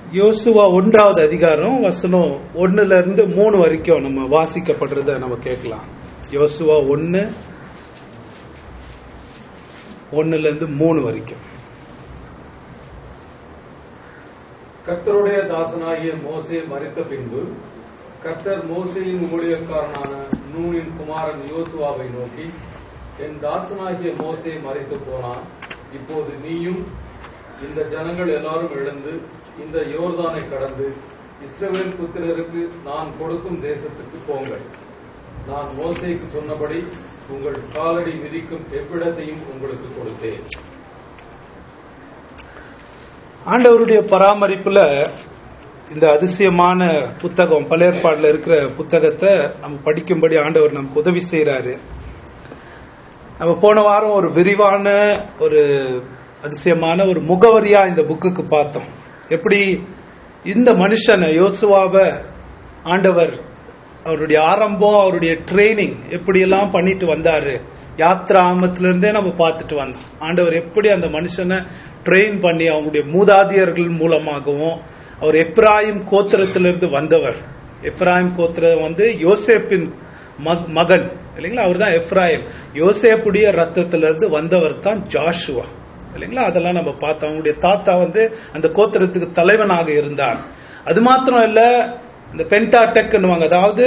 யோசுவா ஒன்றாவது அதிகாரம் வசனம் ஒண்ணுல இருந்து மூணு வரைக்கும் நம்ம வாசிக்கப்படுறத நம்ம கேட்கலாம் யோசுவா ஒன்னு ஒண்ணுல இருந்து மூணு வரைக்கும் கர்த்தருடைய தாசனாகிய மோசே மரித்த பின்பு கர்த்தர் மோசேயின் ஊழியக்காரனான நூனின் குமாரன் யோசுவாவை நோக்கி என் தாசனாகிய மோசே மரித்து போனான் இப்போது நீயும் இந்த ஜனங்கள் எல்லாரும் எழுந்து இந்த யோர்தானை கடந்து இஸ்ரவேல் புத்திரருக்கு நான் கொடுக்கும் தேசத்துக்கு போங்கள் நான் மோசேக்கு சொன்னபடி உங்கள் காலடி மிதிக்கும் எவ்விடத்தையும் உங்களுக்கு கொடுத்தேன் ஆண்டவருடைய பராமரிப்புல இந்த அதிசயமான புத்தகம் பழையற்பாடுல இருக்கிற புத்தகத்தை நம்ம படிக்கும்படி ஆண்டவர் நமக்கு உதவி செய்யறாரு நம்ம போன வாரம் ஒரு விரிவான ஒரு அதிசயமான ஒரு முகவரியா இந்த புக்குக்கு பார்த்தோம் எப்படி இந்த மனுஷனை யோசுவாவை ஆண்டவர் அவருடைய ஆரம்பம் அவருடைய ட்ரைனிங் எப்படி எல்லாம் பண்ணிட்டு வந்தாரு யாத்ரா ஆமத்துல இருந்தே நம்ம பார்த்துட்டு வந்தோம் ஆண்டவர் எப்படி அந்த மனுஷனை ட்ரெயின் பண்ணி அவங்களுடைய மூதாதியர்கள் மூலமாகவும் அவர் எப்ராயிம் கோத்திரத்திலிருந்து வந்தவர் எப்ராயிம் கோத்திரம் வந்து யோசேப்பின் மக்- மகன் இல்லைங்களா அவர் தான் எப்ராயிம் யோசேப்புடைய ரத்தத்திலிருந்து வந்தவர் தான் ஜாஷுவா இல்லைங்களா அதெல்லாம் நம்ம பார்த்தோம் அவங்களுடைய தாத்தா வந்து அந்த கோத்திரத்துக்கு தலைவனாக இருந்தார் அது மாத்திரம் இல்ல இந்த பென்டாடெக்னுவாங்க அதாவது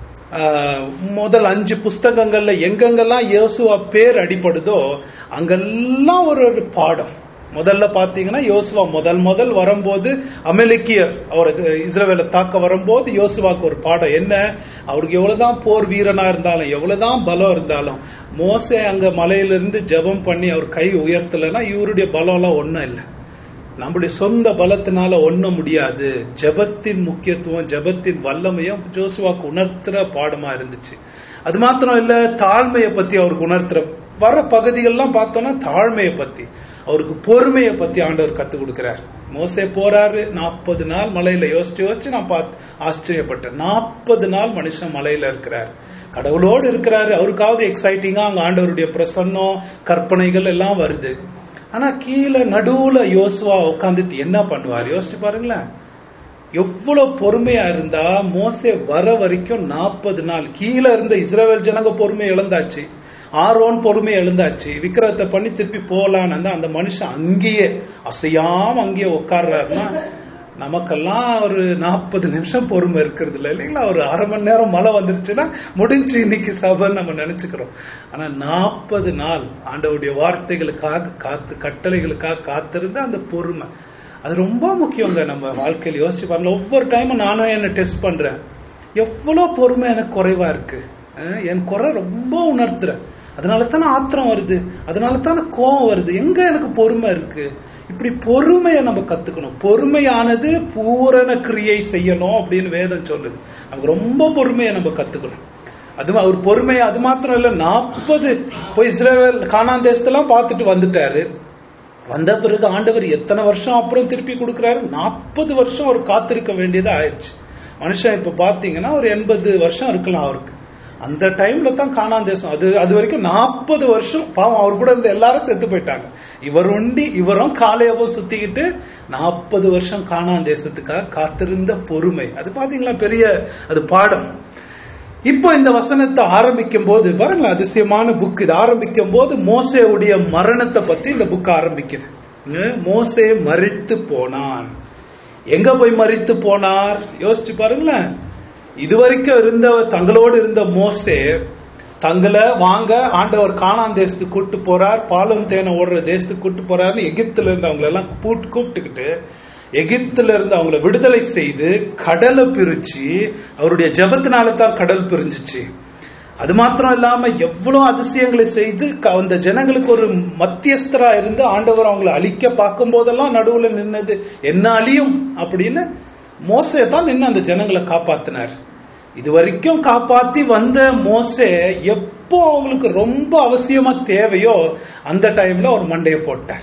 ஆஹ், முதல் அஞ்சு புஸ்தகங்கள்ல எங்கெங்கெல்லாம் யோசுவா பேர் அடிபடுதோ அங்கெல்லாம் ஒரு ஒரு பாடம் முதல்ல பாத்தீங்கன்னா யோசுவா முதல் முதல் வரும்போது அமெரிக்கியர் அவர் இஸ்ரவேலை தாக்க வரும்போது யோசுவாக்கு ஒரு பாடம் என்ன அவருக்கு எவ்வளவுதான் போர் வீரனா இருந்தாலும் எவ்வளவுதான் பலம் இருந்தாலும் மோசே அங்க மலையிலிருந்து ஜெபம் பண்ணி அவர் கை உயர்த்தலைன்னா இவருடைய பலம் எல்லாம் ஒண்ணும் இல்லை நம்முடைய சொந்த பலத்தினால ஒண்ண முடியாது ஜெபத்தின் முக்கியத்துவம் ஜெபத்தின் வல்லமையும் ஜோசுவாக்கு உணர்த்துற பாடமா இருந்துச்சு அது மாத்திரம் இல்ல தாழ்மையை பத்தி அவருக்கு உணர்த்துற வர பகுதிகள்லாம் பார்த்தோம்னா தாழ்மையை பத்தி அவருக்கு பொறுமையை பத்தி ஆண்டவர் கத்துக் கொடுக்கிறார் மோசே போறாரு நாற்பது நாள் மலையில யோசிச்சு யோசிச்சு நான் பார்த்து ஆச்சரியப்பட்டேன் நாற்பது நாள் மனுஷன் மலையில இருக்கிறார் கடவுளோடு இருக்கிறாரு அவருக்காவது எக்ஸைட்டிங்கா அங்க ஆண்டவருடைய பிரசன்னம் கற்பனைகள் எல்லாம் வருது ஆனா கீழே நடுவுல யோசுவா உட்காந்துட்டு என்ன பண்ணுவார் யோசிச்சு பாருங்களேன் எவ்வளவு பொறுமையா இருந்தா மோசே வர வரைக்கும் நாற்பது நாள் கீழே இருந்த இஸ்ரேல் ஜனங்க பொறுமை இழந்தாச்சு ஆரோன் பொறுமை எழுந்தாச்சு விக்கிரத்தை பண்ணி திருப்பி போலான்னு இருந்தா அந்த மனுஷன் அங்கேயே அசையாம அங்கேயே உட்கார்றாருன்னா நமக்கெல்லாம் ஒரு நாற்பது நிமிஷம் பொறுமை இருக்கிறது இல்லை இல்லைங்களா ஒரு அரை மணி நேரம் மழை வந்துருச்சுன்னா முடிஞ்சு இன்னைக்கு சபைன்னு நம்ம நினைச்சுக்கிறோம் ஆனா நாற்பது நாள் ஆண்டவருடைய வார்த்தைகளுக்காக காத்து கட்டளைகளுக்காக காத்திருந்த அந்த பொறுமை அது ரொம்ப முக்கியங்க நம்ம வாழ்க்கையில யோசிச்சு பாருங்க ஒவ்வொரு டைமும் நானும் என்ன டெஸ்ட் பண்றேன் எவ்வளவு பொறுமை எனக்கு குறைவா இருக்கு அஹ் என் குறை ரொம்ப உணர்த்துறேன் அதனால தானே ஆத்திரம் வருது அதனால தானே கோபம் வருது எங்க எனக்கு பொறுமை இருக்கு இப்படி பொறுமையை நம்ம கத்துக்கணும் பொறுமையானது பூரண கிரியை செய்யணும் அப்படின்னு வேதம் சொல்லுது நமக்கு ரொம்ப பொறுமையை நம்ம கத்துக்கணும் அது அவர் பொறுமையை அது மாத்திரம் இல்ல நாற்பது போய் இஸ்ரேல் கானான் தேசத்தெல்லாம் பார்த்துட்டு வந்துட்டாரு வந்த பிறகு ஆண்டவர் எத்தனை வருஷம் அப்புறம் திருப்பி கொடுக்கிறாரு நாற்பது வருஷம் அவர் காத்திருக்க வேண்டியது ஆயிடுச்சு மனுஷன் இப்ப பாத்தீங்கன்னா ஒரு எண்பது வருஷம் இருக்கலாம் அவருக்கு அந்த டைம்ல தான் காணான் தேசம் அது அது வரைக்கும் நாற்பது வருஷம் பாவம் அவர் கூட இருந்த எல்லாரும் செத்து போயிட்டாங்க இவர் உண்டி இவரும் காலையவும் சுத்திக்கிட்டு நாற்பது வருஷம் காணான் தேசத்துக்காக காத்திருந்த பொறுமை அது பாத்தீங்களா பெரிய அது பாடம் இப்போ இந்த வசனத்தை ஆரம்பிக்கும் போது பாருங்க அதிசயமான புக் இது ஆரம்பிக்கும் போது மோசேவுடைய மரணத்தை பத்தி இந்த புக் ஆரம்பிக்குது உம், மோசே மரித்து போனான் எங்க போய் மரித்து போனார் யோசிச்சு பாருங்களேன் இதுவரைக்கும் இருந்த தங்களோடு இருந்த மோசே தங்களை வாங்க ஆண்டவர் காணான் தேசத்துக்கு கூட்டு போறார் பாலும் தேனை ஓடுற தேசத்துக்கு கூட்டு போறாருன்னு எகிப்துல இருந்து அவங்களை எல்லாம் கூட்டு கூப்பிட்டுக்கிட்டு எகிப்துல இருந்து அவங்கள விடுதலை செய்து கடலை பிரிச்சு அவருடைய ஜெபத்தினால தான் கடல் பிரிஞ்சுச்சு அது மாத்திரம் இல்லாம எவ்வளவு அதிசயங்களை செய்து க- அந்த ஜனங்களுக்கு ஒரு மத்தியஸ்தரா இருந்து ஆண்டவர் அவங்களை அழிக்க பார்க்கும் போதெல்லாம் நடுவுல நின்னது என்ன அழியும் அப்படின்னு மோசே தான் நின்று அந்த ஜனங்களை காப்பாத்தினார் இது வரைக்கும் காப்பாத்தி வந்த மோசே எப்போ அவங்களுக்கு ரொம்ப அவசியமா தேவையோ அந்த டைம்ல ஒரு மண்டையை போட்டார்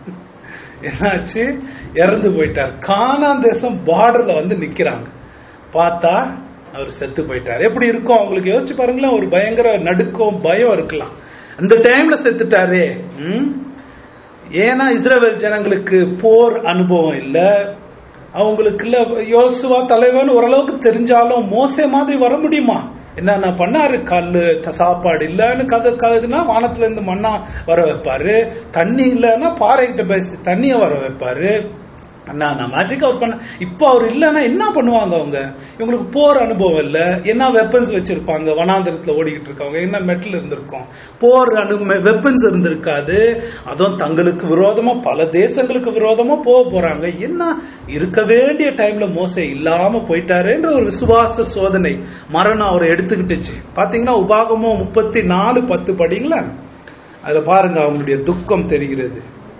என்னாச்சு இறந்து போயிட்டார் கானான் தேசம் பார்டர்ல வந்து நிக்கிறாங்க பார்த்தா அவர் செத்து போயிட்டார் எப்படி இருக்கும் அவங்களுக்கு யோசிச்சு பாருங்களேன் ஒரு பயங்கர நடுக்கம் பயம் இருக்கலாம் அந்த டைம்ல செத்துட்டாரே ம்? ஏன்னா இஸ்ரேல் ஜனங்களுக்கு போர் அனுபவம் இல்ல அவங்களுக்குள்ள யோசுவா தலைவன் ஓரளவுக்கு தெரிஞ்சாலும் மோசே மாதிரி வர முடியுமா என்னென்ன பண்ணாரு கல்லு த- சாப்பாடு இல்லைன்னு கதை கதுனா வானத்துல இருந்து மண்ணா வர வைப்பாரு தண்ணி இல்லைன்னா பாறைகிட்ட பேசி தண்ணிய வர வைப்பாரு அண்ணா நான் மேஜிக் அவர் பண்ண இப்போ அவர் இல்லைன்னா என்ன பண்ணுவாங்க அவங்க இவங்களுக்கு போர் அனுபவம் இல்ல என்ன வெப்பன்ஸ் வச்சிருப்பாங்க வனாந்திரத்துல ஓடிக்கிட்டு இருக்கவங்க என்ன மெட்டல் இருந்திருக்கும் போர் அனு வெப்பன்ஸ் இருந்திருக்காது அதுவும் தங்களுக்கு விரோதமா பல தேசங்களுக்கு விரோதமா போக போறாங்க என்ன இருக்க வேண்டிய டைம்ல மோசே இல்லாம போயிட்டாருன்ற ஒரு விசுவாச சோதனை மரணம் அவரை எடுத்துக்கிட்டுச்சு பாத்தீங்கன்னா உபாகமும் முப்பத்தி நாலு பத்து படிங்களா அதுல பாருங்க அவங்களுடைய துக்கம் தெரிகிறது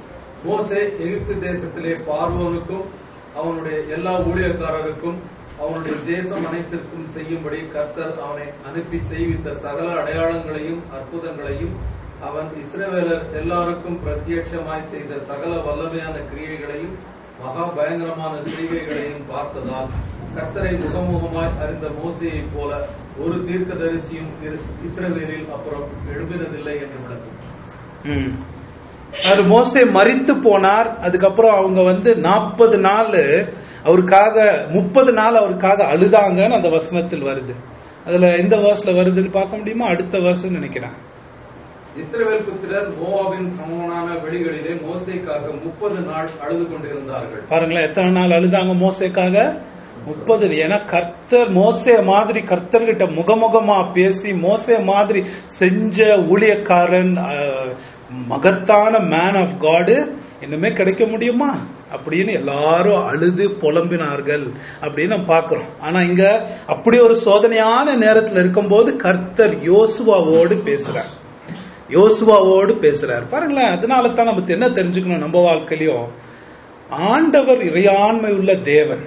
மோசே எகிப்து தேசத்திலே பார்வோனுக்கும் அவனுடைய எல்லா ஊழியக்காரருக்கும் அவனுடைய தேசம் அனைத்திற்கும் செய்யும்படி கர்த்தர் அவனை அனுப்பி செய்வித்த சகல அடையாளங்களையும் அற்புதங்களையும் அவன் இஸ்ரவேலர் எல்லாருக்கும் பிரத்யட்சமாய் செய்த சகல வல்லமையான கிரியைகளையும் மகா பயங்கரமான செய்கைகளையும் பார்த்ததால் கர்த்தரை முகமுகமாய் அறிந்த மோசையைப் போல ஒரு தீர்க்கதரிசியும் இஸ்- இஸ்ரவேலில் அப்புறம் எழும்பினதில்லை என்று விளக்கும் ம். அது மோசே மரித்து போனார் அதுக்கப்புறம் அவங்க வந்து நாற்பது நாள் அவருக்காக முப்பது நாள் அவருக்காக அழுதாங்கன்னு அந்த வசனத்தில் வருது அதுல எந்த வேர்ஸ்ல வருதுன்னு பார்க்க முடியுமா அடுத்த வேர்ஸ்னு நினைக்கிறேன் இஸ்ரவேல் புத்திரர் மோவாபின் சமமான வெளிகளிலே மோசேக்காக முப்பது நாள் அழுது கொண்டிருந்தார்கள் பாருங்களேன் எத்தனை நாள் அழுதாங்க மோசேக்காக முப்பது ஏன்னா கர்த்தர் மோசே மாதிரி கர்த்தர்கிட்ட முகமுகமா பேசி மோசே மாதிரி செஞ்ச ஊழியக்காரன் அஹ், மகத்தான மேன் ஆஃப் காடு இன்னுமே கிடைக்க முடியுமா அப்படின்னு எல்லாரும் அழுது புலம்பினார்கள் அப்படின்னு நம்ம பார்க்கிறோம் ஆனா இங்க அப்படி ஒரு சோதனையான நேரத்துல இருக்கும்போது கர்த்தர் யோசுவாவோடு பேசுறார் யோசுவாவோடு பேசுறார் பாருங்களேன் அதனால தான் நம்ம என்ன தெரிஞ்சுக்கணும் நம்ம வாழ்க்கையிலையும் ஆண்டவர் இறையாண்மை உள்ள தேவன்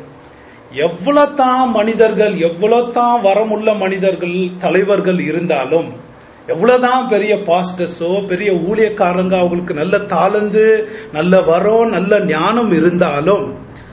எவ்வளவு தான் மனிதர்கள் எவ்வளவு தான் வரமுள்ள மனிதர்கள் தலைவர்கள் இருந்தாலும் எவ்வளவுதான் பெரிய பாஸ்டர்ஸோ பெரிய ஊழியக்காரங்க அவங்களுக்கு நல்ல தாளந்து நல்ல வரம் நல்ல ஞானம் இருந்தாலும்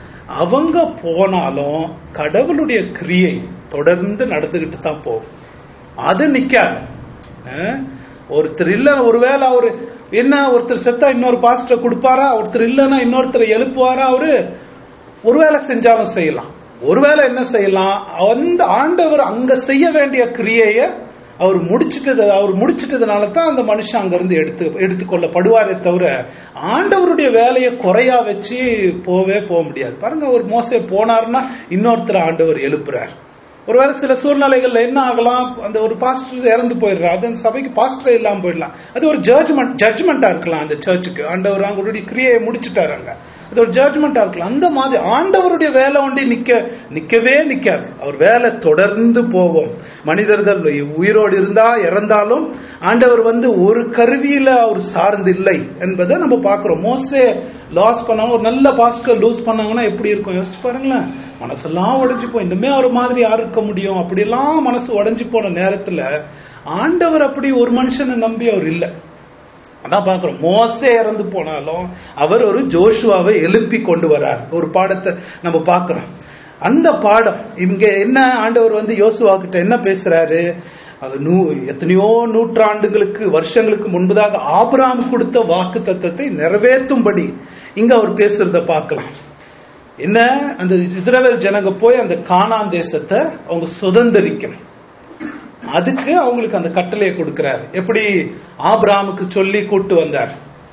அவங்க போனாலும் கடவுளுடைய கிரியை தொடர்ந்து நடந்துகிட்டு தான் போகும் அது நிக்காது அஹ்? ஒருத்தர் இல்ல ஒருவேளை அவரு என்ன ஒருத்தர் செத்தா இன்னொரு பாஸ்டர் கொடுப்பாரா ஒருத்தர் இல்லைன்னா இன்னொருத்தர் எழுப்புவாரா அவரு ஒருவேளை செஞ்சாலும் செய்யலாம் ஒருவேளை என்ன செய்யலாம் அந்த ஆண்டவர் அங்க செய்ய வேண்டிய கிரியைய அவர் முடிச்சிட்டது அவர் முடிச்சிட்டதுனால தான் அந்த மனுஷன் அங்கிருந்து எடுத்து எடுத்துக்கொள்ளப்படுவாரே தவிர ஆண்டவருடைய வேலையை குறையா வச்சு போவே போக முடியாது பாருங்க ஒரு மோசே போனாருன்னா இன்னொருத்தர் ஆண்டவர் எழுப்புறார் ஒருவேளை சில சூழ்நிலைகள்ல என்ன ஆகலாம் அந்த ஒரு பாஸ்டர் இறந்து போயிடுறா அது அந்த சபைக்கு பாஸ்டரே இல்லாம போயிடலாம் அது ஒரு ஜட்ஜ்மெண்ட் ஜட்ஜ்மெண்டா இருக்கலாம் அந்த சர்ச்சுக்கு ஆண்டவர் அவங்களுடைய கிரியையை முடிச்சுட்டாரு அங்க அது ஒரு ஜட்ஜ்மெண்டா இருக்கலாம் அந்த மாதிரி ஆண்டவருடைய வேலை ஒண்டி நிக்க நிக்கவே நிக்காது அவர் வேலை தொடர்ந்து போகும் மனிதர்கள் உயிரோடு இருந்தா இறந்தாலும் ஆண்டவர் வந்து ஒரு கருவியில அவர் சார்ந்து இல்லை என்பதை நம்ம பாக்குறோம் மோசே லாஸ் பண்ணாங்க ஒரு நல்ல பாஸ்டர் லூஸ் பண்ணாங்கன்னா எப்படி இருக்கும் யோசிச்சு பாருங்களேன் மனசெல்லாம் உடைஞ்சு போய் இனிமே ஒரு மாதிரி யாரு இருக்க முடியும் அப்படியெல்லாம் மனசு உடைஞ்சு போன நேரத்துல ஆண்டவர் அப்படி ஒரு மனுஷனை நம்பி அவர் இல்லை அதான் பாக்குறோம் மோசே இறந்து போனாலும் அவர் ஒரு ஜோஷுவாவை எழுப்பி கொண்டு வரார் ஒரு பாடத்தை நம்ம பார்க்கிறோம் அந்த பாடம் இங்க என்ன ஆண்டவர் வந்து யோசுவா கிட்ட என்ன பேசுறாரு அது நூ எத்தனையோ நூற்றாண்டுகளுக்கு வருஷங்களுக்கு முன்பதாக ஆபிராம் கொடுத்த வாக்கு தத்தத்தை நிறைவேற்றும்படி இங்க அவர் பேசுறத பார்க்கலாம் என்ன அந்த இஸ்ரவேல் ஜனங்க போய் அந்த கானான் தேசத்தை அவங்க சுதந்திரிக்கணும் அதுக்கு அவங்களுக்கு அந்த கட்டளையை கொடுக்கிறார் எப்படி ஆபிராமுக்கு சொல்லி கூட்டு வந்தார்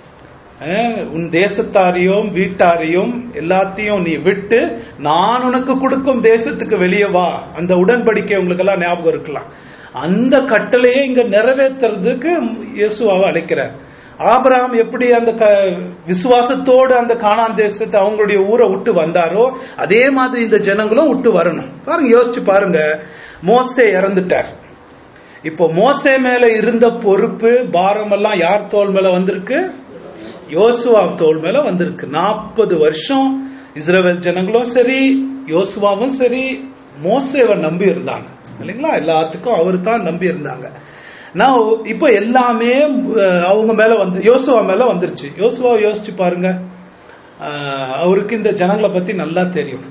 அஹ், உன் தேசத்தாரையும் வீட்டாரையும் எல்லாத்தையும் நீ விட்டு நான் உனக்கு கொடுக்கும் தேசத்துக்கு வெளியே வா அந்த உடன்படிக்கை உங்களுக்கு எல்லாம் ஞாபகம் இருக்கலாம் அந்த கட்டளையை இங்க நிறைவேற்றுறதுக்கு இயேசுவாவை அழைக்கிறார் ஆபிரகாம் எப்படி அந்த க- விசுவாசத்தோடு அந்த கானான் தேசத்தை அவங்களுடைய ஊரை விட்டு வந்தாரோ அதே மாதிரி இந்த ஜனங்களும் விட்டு வரணும் பாருங்க யோசிச்சு பாருங்க மோசே இறந்துட்டார் இப்போ மோசே மேல இருந்த பொறுப்பு பாரம் எல்லாம் யார் தோல் மேல வந்திருக்கு யோசுவா தோல் மேல வந்திருக்கு நாற்பது வருஷம் இஸ்ரவேல் ஜனங்களும் சரி யோசுவாவும் சரி மோசேவை நம்பி இருந்தாங்க இல்லைங்களா எல்லாத்துக்கும் அவர் தான் நம்பி இருந்தாங்க நான் இப்போ எல்லாமே அஹ், அவங்க மேல வந்து யோசுவா மேல வந்துருச்சு யோசுவா யோசிச்சு பாருங்க அஹ், அவருக்கு இந்த ஜனங்களை பத்தி நல்லா தெரியும்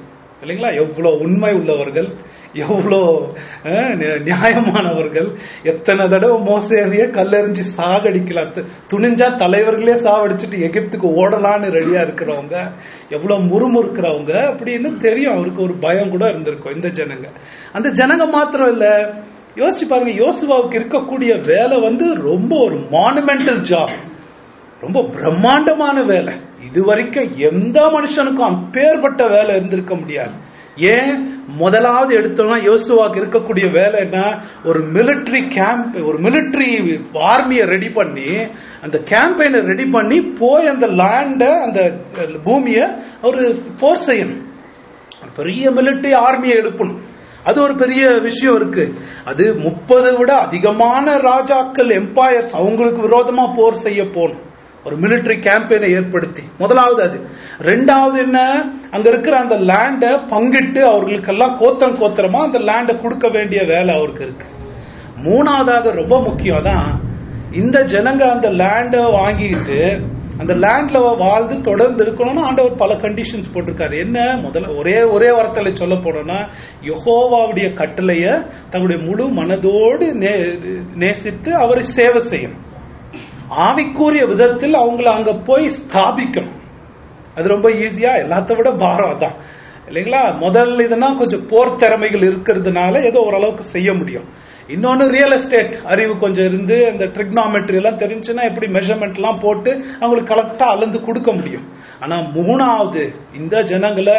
இல்லைங்களா எவ்வளவு உண்மை உள்ளவர்கள் எவ்வளோ அஹ், நி- நியாயமானவர்கள் எத்தனை தடவை மோசேவையே கல்லெறிஞ்சு சாகடிக்கலாம் து- துணிஞ்சா தலைவர்களே சாவடிச்சிட்டு எகிப்துக்கு ஓடலான்னு ரெடியா இருக்கிறவங்க எவ்வளவு முறுமுறுக்கிறவங்க அப்படின்னு தெரியும் அவருக்கு ஒரு பயம் கூட இருந்திருக்கும் இந்த ஜனங்க அந்த ஜனங்க மாத்திரம் இல்ல யோசிச்சு பாருங்க யோசுவாவுக்கு இருக்கக்கூடிய வேலை வந்து ரொம்ப ஒரு மானுமெண்டல் ஜாப் ரொம்ப பிரம்மாண்டமான வேலை இது வரைக்கும் எந்த மனுஷனுக்கும் அப்பேற்பட்ட வேலை இருந்திருக்க முடியாது ஏன் முதலாவது எடுத்தோம்னா யோசுவாக்கு இருக்கக்கூடிய வேலை என்ன ஒரு மிலிட்டரி கேம்ப் ஒரு மிலிட்டரி ஆர்மியை ரெடி பண்ணி அந்த கேம்பெயினை ரெடி பண்ணி போய் அந்த லேண்ட அந்த பூமியை ஒரு போர் செய்யணும் பெரிய மிலிட்டரி ஆர்மியை எழுப்பணும் அது ஒரு பெரிய விஷயம் இருக்கு அது முப்பது விட அதிகமான ராஜாக்கள் எம்பையர்ஸ் அவங்களுக்கு விரோதமா போர் செய்ய போகணும் ஒரு மிலிட்டரி கேம்பெயினை ஏற்படுத்தி முதலாவது அது ரெண்டாவது என்ன அங்க இருக்கிற அந்த லேண்டை பங்கிட்டு அவர்களுக்கெல்லாம் கோத்திரம் கோத்திரமா அந்த லேண்டை கொடுக்க வேண்டிய வேலை அவருக்கு இருக்கு மூணாவதாக ரொம்ப முக்கியம் தான் இந்த ஜனங்க அந்த லேண்டை வாங்கிட்டு அந்த லேண்ட்ல வாழ்ந்து தொடர்ந்து இருக்கணும்னு ஆண்டவர் பல கண்டிஷன்ஸ் போட்டிருக்காரு என்ன முதல்ல ஒரே ஒரே வார்த்தையில சொல்ல போனோம்னா யெகோவாவுடைய கட்டளைய தங்களுடைய முழு மனதோடு நே- நேசித்து அவரை சேவை செய்யணும் ஆவிக்குரிய விதத்தில் அவங்கள அங்க போய் ஸ்தாபிக்கணும் அது ரொம்ப ஈஸியா எல்லாத்த விட பாரம் அதான் இல்லைங்களா முதல் இதுனா கொஞ்சம் போர் திறமைகள் இருக்கிறதுனால ஏதோ ஓரளவுக்கு செய்ய முடியும் இன்னொன்னு ரியல் எஸ்டேட் அறிவு கொஞ்சம் இருந்து அந்த ட்ரிக்னாமெட்ரி எல்லாம் தெரிஞ்சுன்னா எப்படி மெஷர்மெண்ட் எல்லாம் போட்டு அவங்களுக்கு கரெக்டா அளந்து கொடுக்க முடியும் ஆனா மூணாவது இந்த ஜனங்களை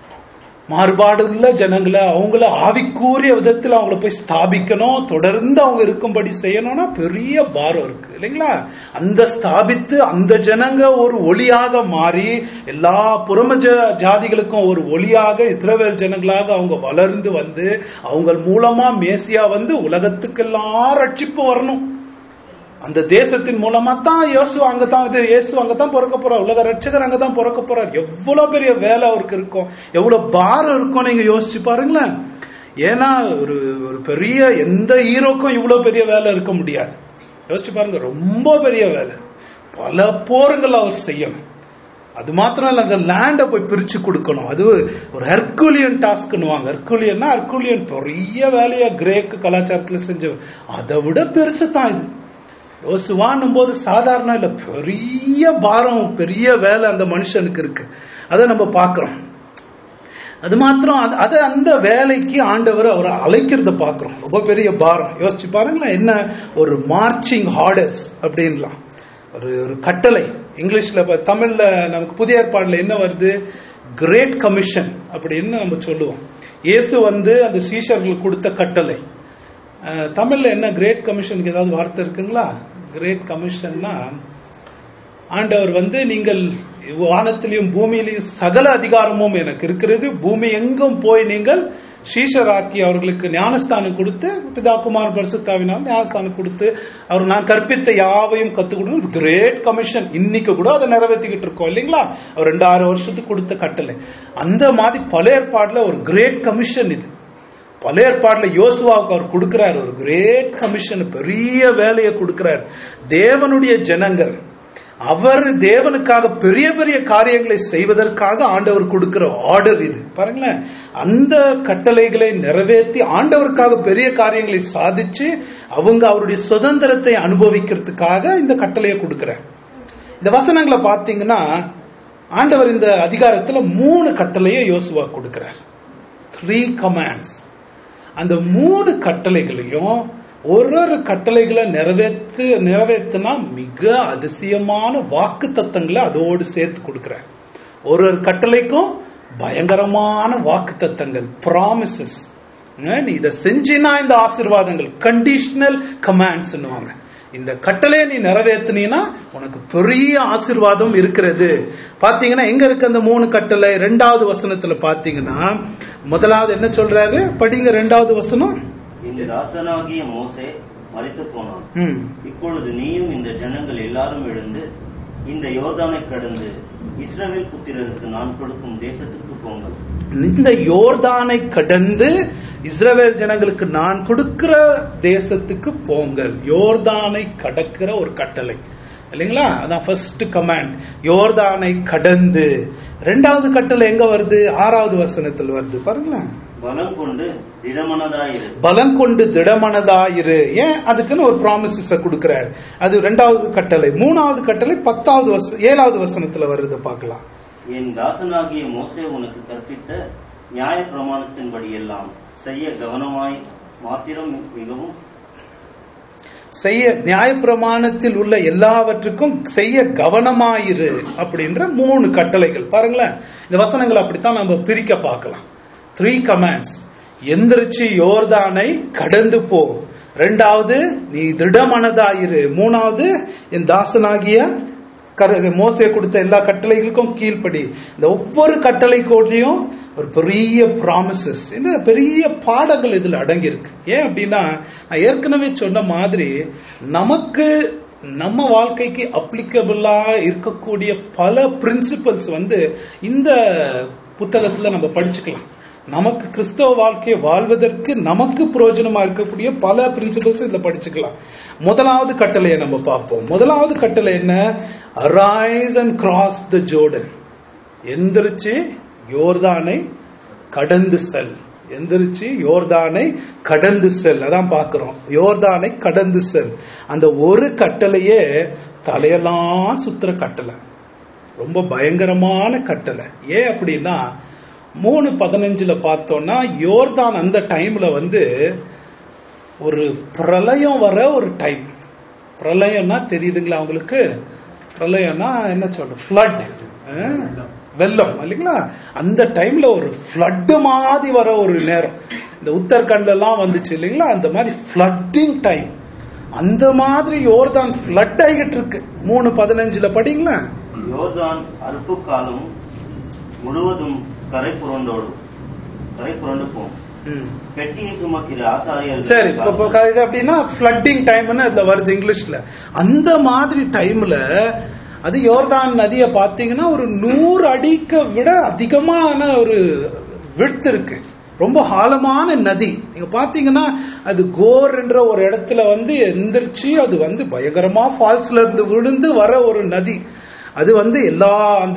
மாறுபாடுள்ள ஜனங்களை அவங்கள ஆவிக்கூறிய விதத்தில் அவங்கள போய் ஸ்தாபிக்கணும் தொடர்ந்து அவங்க இருக்கும்படி செய்யணும்னா பெரிய பாரம் இருக்கு இல்லைங்களா அந்த ஸ்தாபித்து அந்த ஜனங்க ஒரு ஒளியாக மாறி எல்லா புறம ஜ- ஜாதிகளுக்கும் ஒரு ஒளியாக இஸ்ரவேல் ஜனங்களாக அவங்க வளர்ந்து வந்து அவங்க மூலமா மேசியா வந்து உலகத்துக்கெல்லாம் ரட்சிப்பு வரணும் அந்த தேசத்தின் மூலமா தான் இயேசு அங்கதான் இது இயேசு அங்கதான் பிறக்க போறார் உலக ரட்சகர் அங்கதான் பிறக்க போறார் எவ்வளவு பெரிய வேலை அவருக்கு இருக்கும் எவ்வளவு பாரம் இருக்கும் நீங்க யோசிச்சு பாருங்களேன் ஏன்னா ஒரு ஒரு பெரிய எந்த ஹீரோக்கும் இவ்வளவு பெரிய வேலை இருக்க முடியாது யோசிச்சு பாருங்க ரொம்ப பெரிய வேலை பல போருங்கள் அவர் செய்யணும் அது மாத்திரம் இல்ல அந்த லேண்டை போய் பிரிச்சு கொடுக்கணும் அது ஒரு ஹெர்குலியன் டாஸ்க்னுவாங்க ஹெர்குலியன்னா ஹெர்குலியன் பெரிய வேலையா கிரேக்கு கலாச்சாரத்துல செஞ்ச அதை விட பெருசு தான் இது யோசுவான்னும் போது சாதாரண இல்ல பெரிய பாரம் பெரிய வேலை அந்த மனுஷனுக்கு இருக்கு அதை நம்ம பார்க்கிறோம் அது மாத்திரம் அது- அது அந்த வேலைக்கு ஆண்டவர் அவர் அழைக்கிறத பார்க்கிறோம் ரொம்ப பெரிய பாரம் யோசிச்சு பாருங்களேன் என்ன ஒரு மார்ச்சிங் ஆர்டர்ஸ் அப்படின்லாம் ஒரு ஒரு கட்டளை இங்கிலீஷ்ல இப்ப தமிழ்ல நமக்கு புதிய ஏற்பாடுல என்ன வருது கிரேட் கமிஷன் அப்படின்னு நம்ம சொல்லுவோம் இயேசு வந்து அந்த சீஷர்களுக்கு கொடுத்த கட்டளை அஹ், தமிழ்ல என்ன கிரேட் கமிஷனுக்கு ஏதாவது வார்த்தை இருக்குங்களா கிரேட் கமிஷன்னா ஆண்டவர் வந்து நீங்கள் வானத்திலையும் பூமியிலையும் சகல அதிகாரமும் எனக்கு இருக்கிறது பூமி எங்கும் போய் நீங்கள் சீஷராக்கி அவர்களுக்கு ஞானஸ்தானம் கொடுத்து பிதா குமார் பரிசுத்தாவினால் ஞானஸ்தானம் கொடுத்து அவர் நான் கற்பித்த யாவையும் கத்துக் கொடுக்கணும் கிரேட் கமிஷன் இன்னைக்கு கூட அதை நிறைவேற்றிக்கிட்டு இருக்கோம் இல்லைங்களா அவர் ரெண்டாயிரம் வருஷத்துக்கு கொடுத்த கட்டளை அந்த மாதிரி பல ஏற்பாடுல ஒரு கிரேட் கமிஷன் இது பல ஏற்பாடுல யோசுவாவுக்கு அவர் கொடுக்கிறார் ஒரு கிரேட் கமிஷன் பெரிய வேலையை கொடுக்கிறார் தேவனுடைய ஜனங்கள் அவர் தேவனுக்காக பெரிய பெரிய காரியங்களை செய்வதற்காக ஆண்டவர் கொடுக்கிற ஆர்டர் இது பாருங்களேன் அந்த கட்டளைகளை நிறைவேற்றி ஆண்டவருக்காக பெரிய காரியங்களை சாதிச்சு அவங்க அவருடைய சுதந்திரத்தை அனுபவிக்கிறதுக்காக இந்த கட்டளையை கொடுக்கிறார் இந்த வசனங்களை பார்த்தீங்கன்னா ஆண்டவர் இந்த அதிகாரத்துல மூணு கட்டளையை யோசுவா கொடுக்கிறார் த்ரீ கமாண்ட்ஸ் அந்த மூணு கட்டளைகளையும் ஒரு ஒரு கட்டளைகளை நிறைவேற்று நிறைவேற்றினா மிக அதிசயமான வாக்கு தத்தங்களை அதோடு சேர்த்து கொடுக்கிறார் ஒரு ஒரு கட்டளைக்கும் பயங்கரமான வாக்கு தத்தங்கள் ப்ராமிசஸ் நீ இதை செஞ்சினா இந்த ஆசீர்வாதங்கள் கண்டிஷனல் கமாண்ட்ஸ் இந்த கட்டளையை நீ நிறைவேற்றினீன்னா உனக்கு பெரிய ஆசீர்வாதம் இருக்கிறது பாத்தீங்கன்னா எங்க இருக்கு அந்த மூணு கட்டளை ரெண்டாவது வசனத்துல பாத்தீங்கன்னா முதலாவது என்ன சொல்றாரு படிங்க ரெண்டாவது வசனம் இந்த தாசனாகிய மோசே மரித்து போனான் ம் இப்பொழுது நீயும் இந்த ஜனங்கள் எல்லாரும் எழுந்து இந்த யோர்தானை கடந்து இஸ்ரவேல் புத்திரருக்கு நான் கொடுக்கும் தேசத்துக்கு போங்கள் இந்த யோர்தானை கடந்து இஸ்ரவேல் ஜனங்களுக்கு நான் கொடுக்கிற தேசத்துக்கு போங்கள் யோர்தானை கடக்கிற ஒரு கட்டளை இல்லைங்களா அதான் ஃபர்ஸ்ட் கமாண்ட் யோர்தானை கடந்து ரெண்டாவது கட்டளை எங்க வருது ஆறாவது வசனத்தில் வருது பாருங்களேன் பலம் கொண்டு திடமனதாயிரு பலம் கொண்டு திடமனதாயிரு ஏன் அதுக்குன்னு ஒரு ப்ராமிசஸ கொடுக்கிறார் அது ரெண்டாவது கட்டளை மூணாவது கட்டளை பத்தாவது வச ஏழாவது வசனத்துல வருது பார்க்கலாம் என் தாசனாகிய மோசே உனக்கு கற்பித்த நியாய பிரமாணத்தின்படி எல்லாம் செய்ய கவனமாய் மாத்திரம் மிகவும் செய்ய நியாயப்பிரமாணத்தில் உள்ள எல்லாவற்றுக்கும் செய்ய கவனமாயிரு அப்படின்ற மூணு கட்டளைகள் பாருங்களேன் இந்த வசனங்களை அப்படித்தான் நம்ம பிரிக்க பார்க்கலாம் த்ரீ கமாண்ட்ஸ் எந்திரிச்சு யோர்தானை கடந்து போ ரெண்டாவது நீ திடமனதாயிரு மூணாவது என் தாசனாகிய கர- மோசே கொடுத்த எல்லா கட்டளைகளுக்கும் கீழ்ப்படி இந்த ஒவ்வொரு கட்டளை கோட்லையும் ஒரு பெரிய ப்ராமிசஸ் இந்த பெரிய பாடங்கள் இதுல அடங்கி இருக்கு ஏன் அப்படின்னா நான் ஏற்கனவே சொன்ன மாதிரி நமக்கு நம்ம வாழ்க்கைக்கு அப்ளிகபிளா இருக்கக்கூடிய பல பிரின்சிபல்ஸ் வந்து இந்த புத்தகத்துல நம்ம படிச்சுக்கலாம் நமக்கு கிறிஸ்தவ வாழ்க்கையை வாழ்வதற்கு நமக்கு பிரயோஜனமா இருக்கக்கூடிய பல பிரின்சிபல்ஸ் இதுல படிச்சுக்கலாம் முதலாவது கட்டளையை நம்ம பார்ப்போம் முதலாவது கட்டளை என்ன arise and cross the Jordan எந்திரிச்சு யோர்தானை கடந்து செல் எந்திரிச்சு யோர்தானை கடந்து செல் அதான் பார்க்கிறோம் யோர்தானை கடந்து செல் அந்த ஒரு கட்டளையே தலையெல்லாம் சுத்துற கட்டளை ரொம்ப பயங்கரமான கட்டளை ஏன் அப்படின்னா மூணு பதினஞ்சுல பார்த்தோம்னா யோர்தான் அந்த டைம்ல வந்து ஒரு பிரளயம் வர ஒரு டைம் பிரளயம்னா தெரியுதுங்களா உங்களுக்கு பிரளயம்னா என்ன சொல்ற ஃப்ளட் வெள்ளம் இல்லைங்களா அந்த டைம்ல ஒரு ஃப்ளட் மாதிரி வர ஒரு நேரம் இந்த உத்தரகண்ட்ல எல்லாம் வந்துச்சு இல்லைங்களா அந்த மாதிரி ஃப்ளட்டிங் டைம் அந்த மாதிரி யோர்தான் ஃப்ளட் ஆகிட்டு இருக்கு மூணு பதினஞ்சுல படிங்களா யோர்தான் அற்பு காலம் முழுவதும் கரை புரண்டோடும் கரை புரண்டு போம் ம். பெட்டியை சுமக்கிற ஆசாரியர்கள் சரி இப்ப இப்ப க- இது அப்படின்னா ஃப்ளட்டிங் டைம்னு அதுல வருது இங்கிலீஷ்ல அந்த மாதிரி டைம்ல அது யோர்தான் நதியை பார்த்தீங்கன்னா ஒரு நூறு அடிக்க விட அதிகமான ஒரு விடுத்து இருக்கு ரொம்ப ஆழமான நதி நீங்க பாத்தீங்கன்னா அது கோர் என்ற ஒரு இடத்துல வந்து எந்திரிச்சு அது வந்து பயங்கரமா ஃபால்ஸ்ல இருந்து விழுந்து வர ஒரு நதி அது வந்து எல்லா அந்த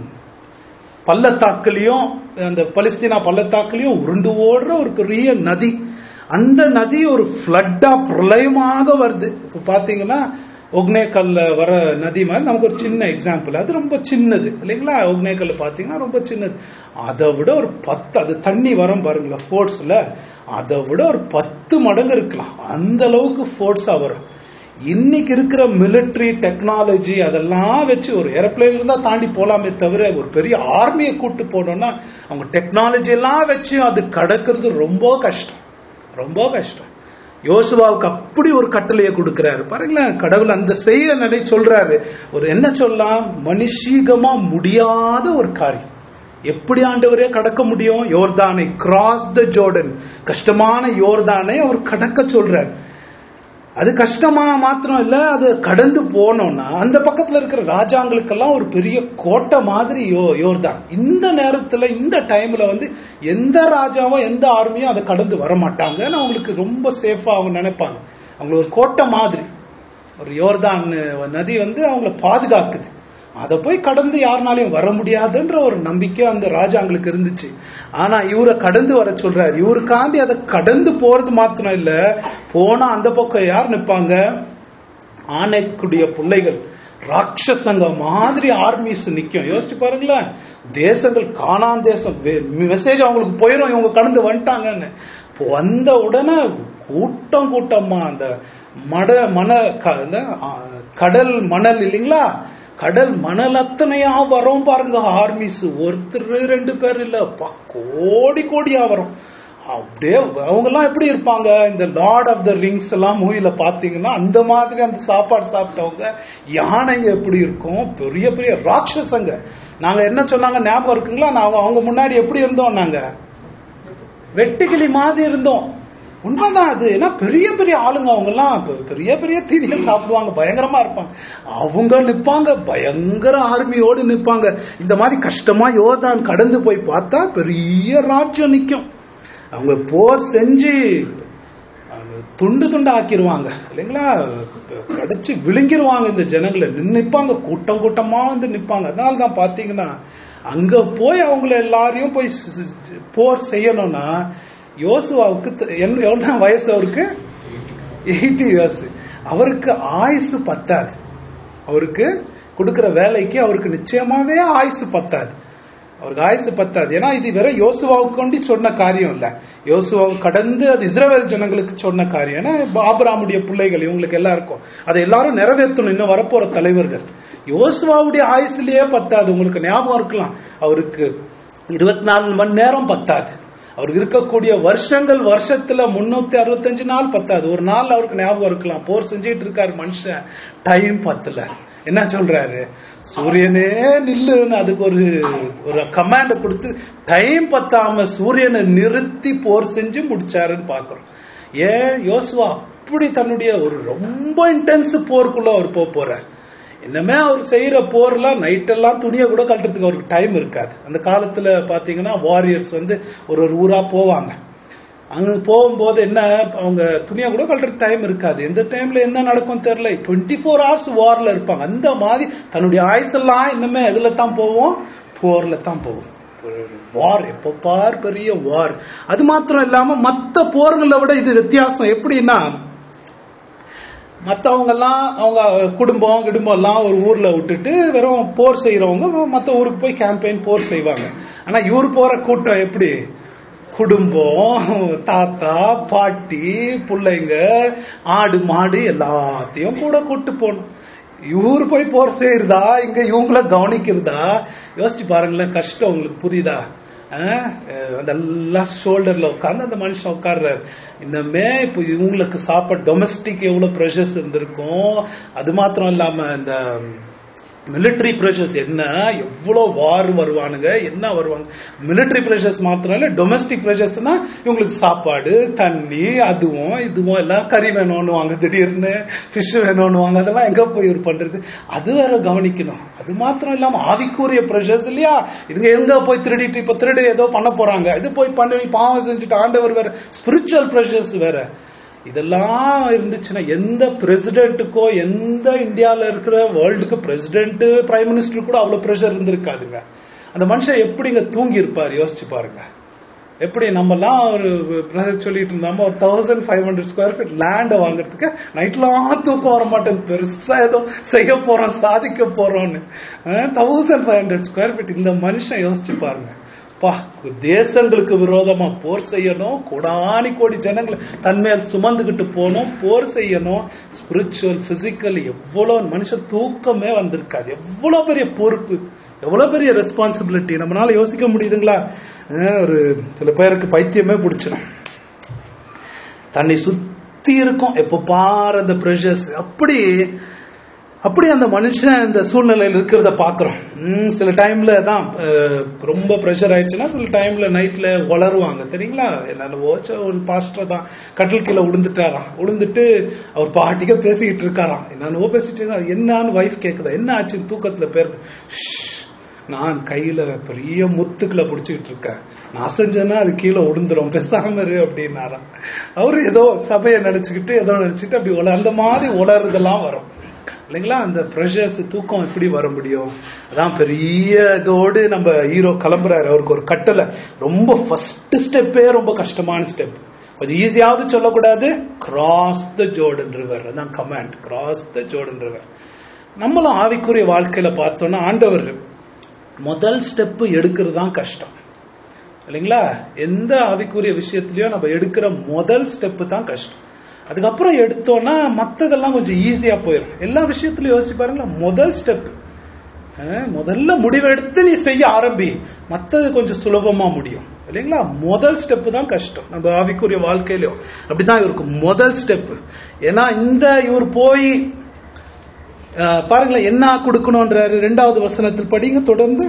பள்ளத்தாக்குலயும் அந்த பலஸ்தீனா பள்ளத்தாக்குலயும் உருண்டு ஓடுற ஒரு பெரிய நதி அந்த நதி ஒரு ஃப்ளட்டா பிரளயமாக வருது இப்ப பாத்தீங்கன்னா ஒக்னேக்கல்ல வர நதி மாதிரி நமக்கு ஒரு சின்ன எக்ஸாம்பிள் அது ரொம்ப சின்னது இல்லைங்களா ஒக்னேக்கல்ல பாத்தீங்கன்னா ரொம்ப சின்னது அதை விட ஒரு பத்து அது தண்ணி வரும் பாருங்களேன் ஃபோர்ஸ்ல அதை விட ஒரு பத்து மடங்கு இருக்கலாம் அந்த அளவுக்கு ஃபோர்ஸா வரும் இன்னைக்கு இருக்கிற மிலிட்டரி டெக்னாலஜி அதெல்லாம் வச்சு ஒரு ஏரோப்ளேன் இருந்தா தாண்டி போலாமே தவிர ஒரு பெரிய ஆர்மியை கூட்டு போனோம்னா அவங்க டெக்னாலஜி எல்லாம் வச்சு அது கடக்கிறது ரொம்ப கஷ்டம் ரொம்ப கஷ்டம் யோசுவாவுக்கு அப்படி ஒரு கட்டளையை கொடுக்கிறாரு பாருங்களேன் கடவுள் அந்த செய்ய நடை சொல்றாரு ஒரு என்ன சொல்லலாம் மனுஷீகமா முடியாத ஒரு காரியம் எப்படி ஆண்டவரே கடக்க முடியும் யோர்தானை கிராஸ் த ஜோர்டன் கஷ்டமான யோர்தானை அவர் கடக்க சொல்றாரு அது கஷ்டமா மாத்திரம் இல்ல அது கடந்து போனோம்னா அந்த பக்கத்துல இருக்கிற ராஜாங்களுக்கெல்லாம் ஒரு பெரிய கோட்டை மாதிரி யோ யோர்தான் இந்த நேரத்துல இந்த டைம்ல வந்து எந்த ராஜாவோ எந்த ஆர்மியும் அதை கடந்து வர மாட்டாங்கன்னு அவங்களுக்கு ரொம்ப சேஃபா அவங்க நினைப்பாங்க அவங்களுக்கு ஒரு கோட்டை மாதிரி ஒரு யோர்தான் நதி வந்து அவங்கள பாதுகாக்குது அதை போய் கடந்து யாருனாலையும் வர முடியாதுன்ற ஒரு நம்பிக்கை அந்த ராஜாங்களுக்கு இருந்துச்சு ஆனா இவரை கடந்து வர சொல்றாரு இவருக்காண்டி அதை கடந்து போறது மாத்திரம் இல்ல போனா அந்த பக்கம் யார் நிப்பாங்க ஆணைக்குடைய பிள்ளைகள் ராட்சசங்க மாதிரி ஆர்மிஸ் நிக்கும் யோசிச்சு பாருங்களேன் தேசங்கள் காணான் தேசம் மெசேஜ் அவங்களுக்கு போயிடும் இவங்க கடந்து வந்துட்டாங்கன்னு இப்போ வந்த உடனே கூட்டம் கூட்டமா அந்த மட மண க- இந்த, ஆ, கடல் மணல் இல்லைங்களா கடல் மணல் அத்தனையா வரும் பாருங்க ஆர்மிஸ் ஒருத்தர் ரெண்டு பேர் இல்ல பா, கோடி கோடியா வரும் அப்படியே அவங்க எல்லாம் எப்படி இருப்பாங்க இந்த லார்ட் ஆஃப் த ரிங்ஸ் எல்லாம் மூவில பாத்தீங்கன்னா அந்த மாதிரி அந்த சாப்பாடு சாப்பிட்டவங்க யானைங்க எப்படி இருக்கும் பெரிய பெரிய ராட்சசங்க நாங்க என்ன சொன்னாங்க ஞாபகம் இருக்குங்களா நாங்க அவங்க முன்னாடி எப்படி இருந்தோம் நாங்க வெட்டுக்கிளி மாதிரி இருந்தோம் உண்மைதான் அது ஏன்னா பெரிய பெரிய ஆளுங்க அவங்க எல்லாம் பெரிய பெரிய தீனில சாப்பிடுவாங்க பயங்கரமா இருப்பாங்க அவங்க நிப்பாங்க பயங்கர ஆர்மியோடு நிப்பாங்க இந்த மாதிரி கஷ்டமா யோர்தான் கடந்து போய் பார்த்தா பெரிய ராஜ்யம் நிக்கும் அவங்க போர் செஞ்சு அவங்க துண்டு துண்டு ஆக்கிடுவாங்க இல்லைங்களா கடிச்சு விழுங்கிருவாங்க இந்த ஜனங்களை நின்னு நிப்பாங்க கூட்டம் கூட்டமா வந்து நிப்பாங்க அதனால தான் பாத்தீங்கன்னா அங்க போய் அவங்கள எல்லாரையும் போய் ஸ்- ஸ்- ஸ்- போர் செய்யணும்னா யோசுவாவுக்கு த- என்ன எவ்வளவு வயசு அவருக்கு எயிட்டி இயர்ஸ் அவருக்கு ஆயுசு பத்தாது அவருக்கு கொடுக்கிற வேலைக்கு அவருக்கு நிச்சயமாவே ஆயுசு பத்தாது அவருக்கு ஆயுசு பத்தாது ஏன்னா இது வேற யோசுவாவுக்கு கொண்டு சொன்ன காரியம் இல்ல யோசுவாவை கடந்து அது இஸ்ரவேல் ஜனங்களுக்கு சொன்ன காரியம் ஏன்னா ஆபிராமுடைய பிள்ளைகள் இவங்களுக்கு எல்லாருக்கும் அதை எல்லாரும் நிறைவேற்றணும் இன்னும் வரப்போற தலைவர்கள் யோசுவாவுடைய ஆயுசுலயே பத்தாது உங்களுக்கு ஞாபகம் இருக்கலாம் அவருக்கு இருபத்தி நாலு மணி நேரம் பத்தாது அவருக்கு இருக்கக்கூடிய வருஷங்கள் வருஷத்துல முன்னூத்தி அறுபத்தஞ்சு நாள் பத்தாது ஒரு நாள் அவருக்கு ஞாபகம் இருக்கலாம் போர் செஞ்சிட்டு இருக்காரு மனுஷன் டைம் பத்தல என்ன சொல்றாரு சூரியனே நில்லுன்னு அதுக்கு ஒரு ஒரு கமாண்ட் கொடுத்து டைம் பத்தாம சூரியனை நிறுத்தி போர் செஞ்சு முடிச்சாருன்னு பாக்குறோம் ஏன் யோசுவா அப்படி தன்னுடைய ஒரு ரொம்ப இன்டென்ஸ் போருக்குள்ள அவர் போக போறார் இன்னமே அவர் செய்யற போர்லாம் நைட் எல்லாம் துணியை கூட கட்டுறதுக்கு அவருக்கு டைம் இருக்காது அந்த காலத்துல பாத்தீங்கன்னா வாரியர்ஸ் வந்து ஒரு ஒரு ஊரா போவாங்க அங்க போகும்போது என்ன அவங்க துணியை கூட கட்டுறதுக்கு டைம் இருக்காது எந்த டைம்ல என்ன நடக்கும் தெரியல டுவெண்ட்டி ஃபோர் ஹவர்ஸ் வார்ல இருப்பாங்க அந்த மாதிரி தன்னுடைய ஆயுசெல்லாம் இன்னுமே எதுல தான் போவோம் போர்ல தான் போவோம் வார் எப்ப பார் பெரிய வார் அது மாத்திரம் இல்லாம மத்த போர்களை விட இது வித்தியாசம் எப்படின்னா மத்தவங்க எல்லாம் அவங்க குடும்பம் குடும்பம் எல்லாம் ஒரு ஊர்ல விட்டுட்டு வெறும் போர் செய்யறவங்க மத்த ஊருக்கு போய் கேம்பெயின் போர் செய்வாங்க ஆனா இவர் போற கூட்டம் எப்படி குடும்பம் தாத்தா பாட்டி பிள்ளைங்க ஆடு மாடு எல்லாத்தையும் கூட கூட்டு போகணும் இவரு போய் போர் செய்யறதா இங்க இவங்கள கவனிக்கிறதா யோசிச்சு பாருங்களேன் கஷ்டம் உங்களுக்கு புரியுதா ஆஹ், அஹ், அதெல்லாம் ஷோல்டர்ல உட்கார்ந்து அந்த மனுஷன் உட்கார்றாரு இன்னமே இப்போ இவங்களுக்கு சாப்பாடு டொமஸ்டிக் எவ்வளவு ப்ரெஷர்ஸ் இருந்திருக்கும் அது மாத்திரம் இல்லாம இந்த மிலிட்டரி ப்ரெஷர்ஸ் என்ன எவ்வளவு வார் வருவானுங்க என்ன வருவாங்க மிலிட்டரி ப்ரெஷர்ஸ் மாத்திரம் இல்ல டொமஸ்டிக் ப்ரெஷர்ஸ்னா இவங்களுக்கு சாப்பாடு தண்ணி அதுவும் இதுவும் எல்லாம் கறி வேணும்னு வாங்க திடீர்னு ஃபிஷ் வேணும்னு வாங்க அதெல்லாம் எங்க போய் இவர் பண்றது அது வேற கவனிக்கணும் அது மாத்திரம் இல்லாம ஆவிக்குரிய ப்ரெஷர்ஸ் இல்லையா இதுங்க எங்க போய் திருடிட்டு இப்ப திருடு ஏதோ பண்ண போறாங்க இது போய் பண்ணி பாவம் செஞ்சுட்டு ஆண்டவர் வேற ஸ்பிரிச்சுவல் ப்ரெஷர்ஸ் வேற இதெல்லாம் இருந்துச்சுன்னா எந்த பிரசிடென்ட்டுக்கோ எந்த இந்தியால இருக்கிற வேர்ல்டுக்கு பிரசிடென்ட் பிரைம் மினிஸ்டர் கூட அவ்வளவு ப்ரெஷர் இருந்திருக்காதுங்க அந்த மனுஷன் எப்படிங்க தூங்கி இருப்பார் யோசிச்சு பாருங்க எப்படி நம்ம எல்லாம் ஒரு பிரதர் சொல்லிட்டு இருந்தோம் ஒரு thousand five hundred square feet லேண்ட வாங்குறதுக்கு நைட்லாம் தூக்கம் வர மாட்டேன் பெருசா ஏதோ செய்ய போறோம் சாதிக்க போறோம்னு thousand five hundred square feet இந்த மனுஷன் யோசிச்சு பாருங்க பா தேசங்களுக்கு விரோதமா போர் செய்யணும் கோடானி கோடி ஜனங்களை தன்மேல் சுமந்துகிட்டு போகணும் போர் செய்யணும் ஸ்பிரிச்சுவல் பிசிக்கல் எவ்வளவு மனுஷன் தூக்கமே வந்திருக்காது எவ்வளவு பெரிய பொறுப்பு எவ்வளவு பெரிய ரெஸ்பான்சிபிலிட்டி நம்மளால யோசிக்க முடியுதுங்களா அஹ் ஒரு சில பேருக்கு பைத்தியமே பிடிச்சிடும் தன்னை சுத்தி இருக்கும் எப்ப பாரு அந்த ப்ரெஷர்ஸ் அப்படி அப்படி அந்த மனுஷன் இந்த சூழ்நிலையில் இருக்கிறத பாக்குறோம் உம், சில டைம்ல தான் அஹ், ரொம்ப ப்ரெஷர் ஆயிடுச்சுன்னா சில டைம்ல நைட்ல வளருவாங்க தெரியுங்களா என்னால ஓச்ச ஒரு பாஸ்டர் தான் கட்டில் கீழே விழுந்துட்டாராம் விழுந்துட்டு அவர் பாட்டிக்க பேசிக்கிட்டு இருக்காராம் என்னன்னு பேசிட்டு இருக்காரு என்னன்னு வைஃப் கேக்குதா என்ன ஆச்சு தூக்கத்துல பேர் நான் கையில பெரிய முத்துக்களை பிடிச்சிக்கிட்டு இருக்கேன் நான் செஞ்சேன்னா அது கீழே விழுந்துரும் பேசாம இரு அப்படின்னாராம் அவரு ஏதோ சபையை நினைச்சுக்கிட்டு ஏதோ நினைச்சுட்டு அப்படி உல அந்த மாதிரி உலர்றதெல்லாம் வரும் இல்லைங்களா அந்த ப்ரெஷர்ஸ் தூக்கம் எப்படி வர முடியும் அதான் பெரிய இதோடு நம்ம ஹீரோ கிளம்புறாரு அவருக்கு ஒரு கட்டளை ரொம்ப ஃபர்ஸ்ட் ஸ்டெப்பே ரொம்ப கஷ்டமான ஸ்டெப் அது ஈஸியாவது சொல்லக்கூடாது கிராஸ் த ஜோர்டன் ரிவர் அதான் command cross the Jordan river நம்மளும் ஆவிக்குரிய வாழ்க்கையில பார்த்தோம்னா ஆண்டவர் முதல் ஸ்டெப் எடுக்கிறது தான் கஷ்டம் இல்லைங்களா எந்த ஆவிக்குரிய விஷயத்திலயும் நம்ம எடுக்கிற முதல் ஸ்டெப் தான் கஷ்டம் அதுக்கப்புறம் எடுத்தோம்னா மத்ததெல்லாம் கொஞ்சம் ஈஸியா போயிடும் எல்லா விஷயத்திலயும் யோசிச்சு பாருங்களேன் முதல் ஸ்டெப் முதல்ல முடிவெடுத்து நீ செய்ய ஆரம்பி மத்தது கொஞ்சம் சுலபமா முடியும் இல்லைங்களா முதல் ஸ்டெப் தான் கஷ்டம் நம்ம ஆவிக்குரிய வாழ்க்கையிலும் அப்படிதான் இவருக்கு முதல் ஸ்டெப் ஏன்னா இந்த இவர் போய் அஹ், பாருங்களேன் என்ன கொடுக்கணும்ன்றாரு ரெண்டாவது வசனத்தில் படிங்க தொடர்ந்து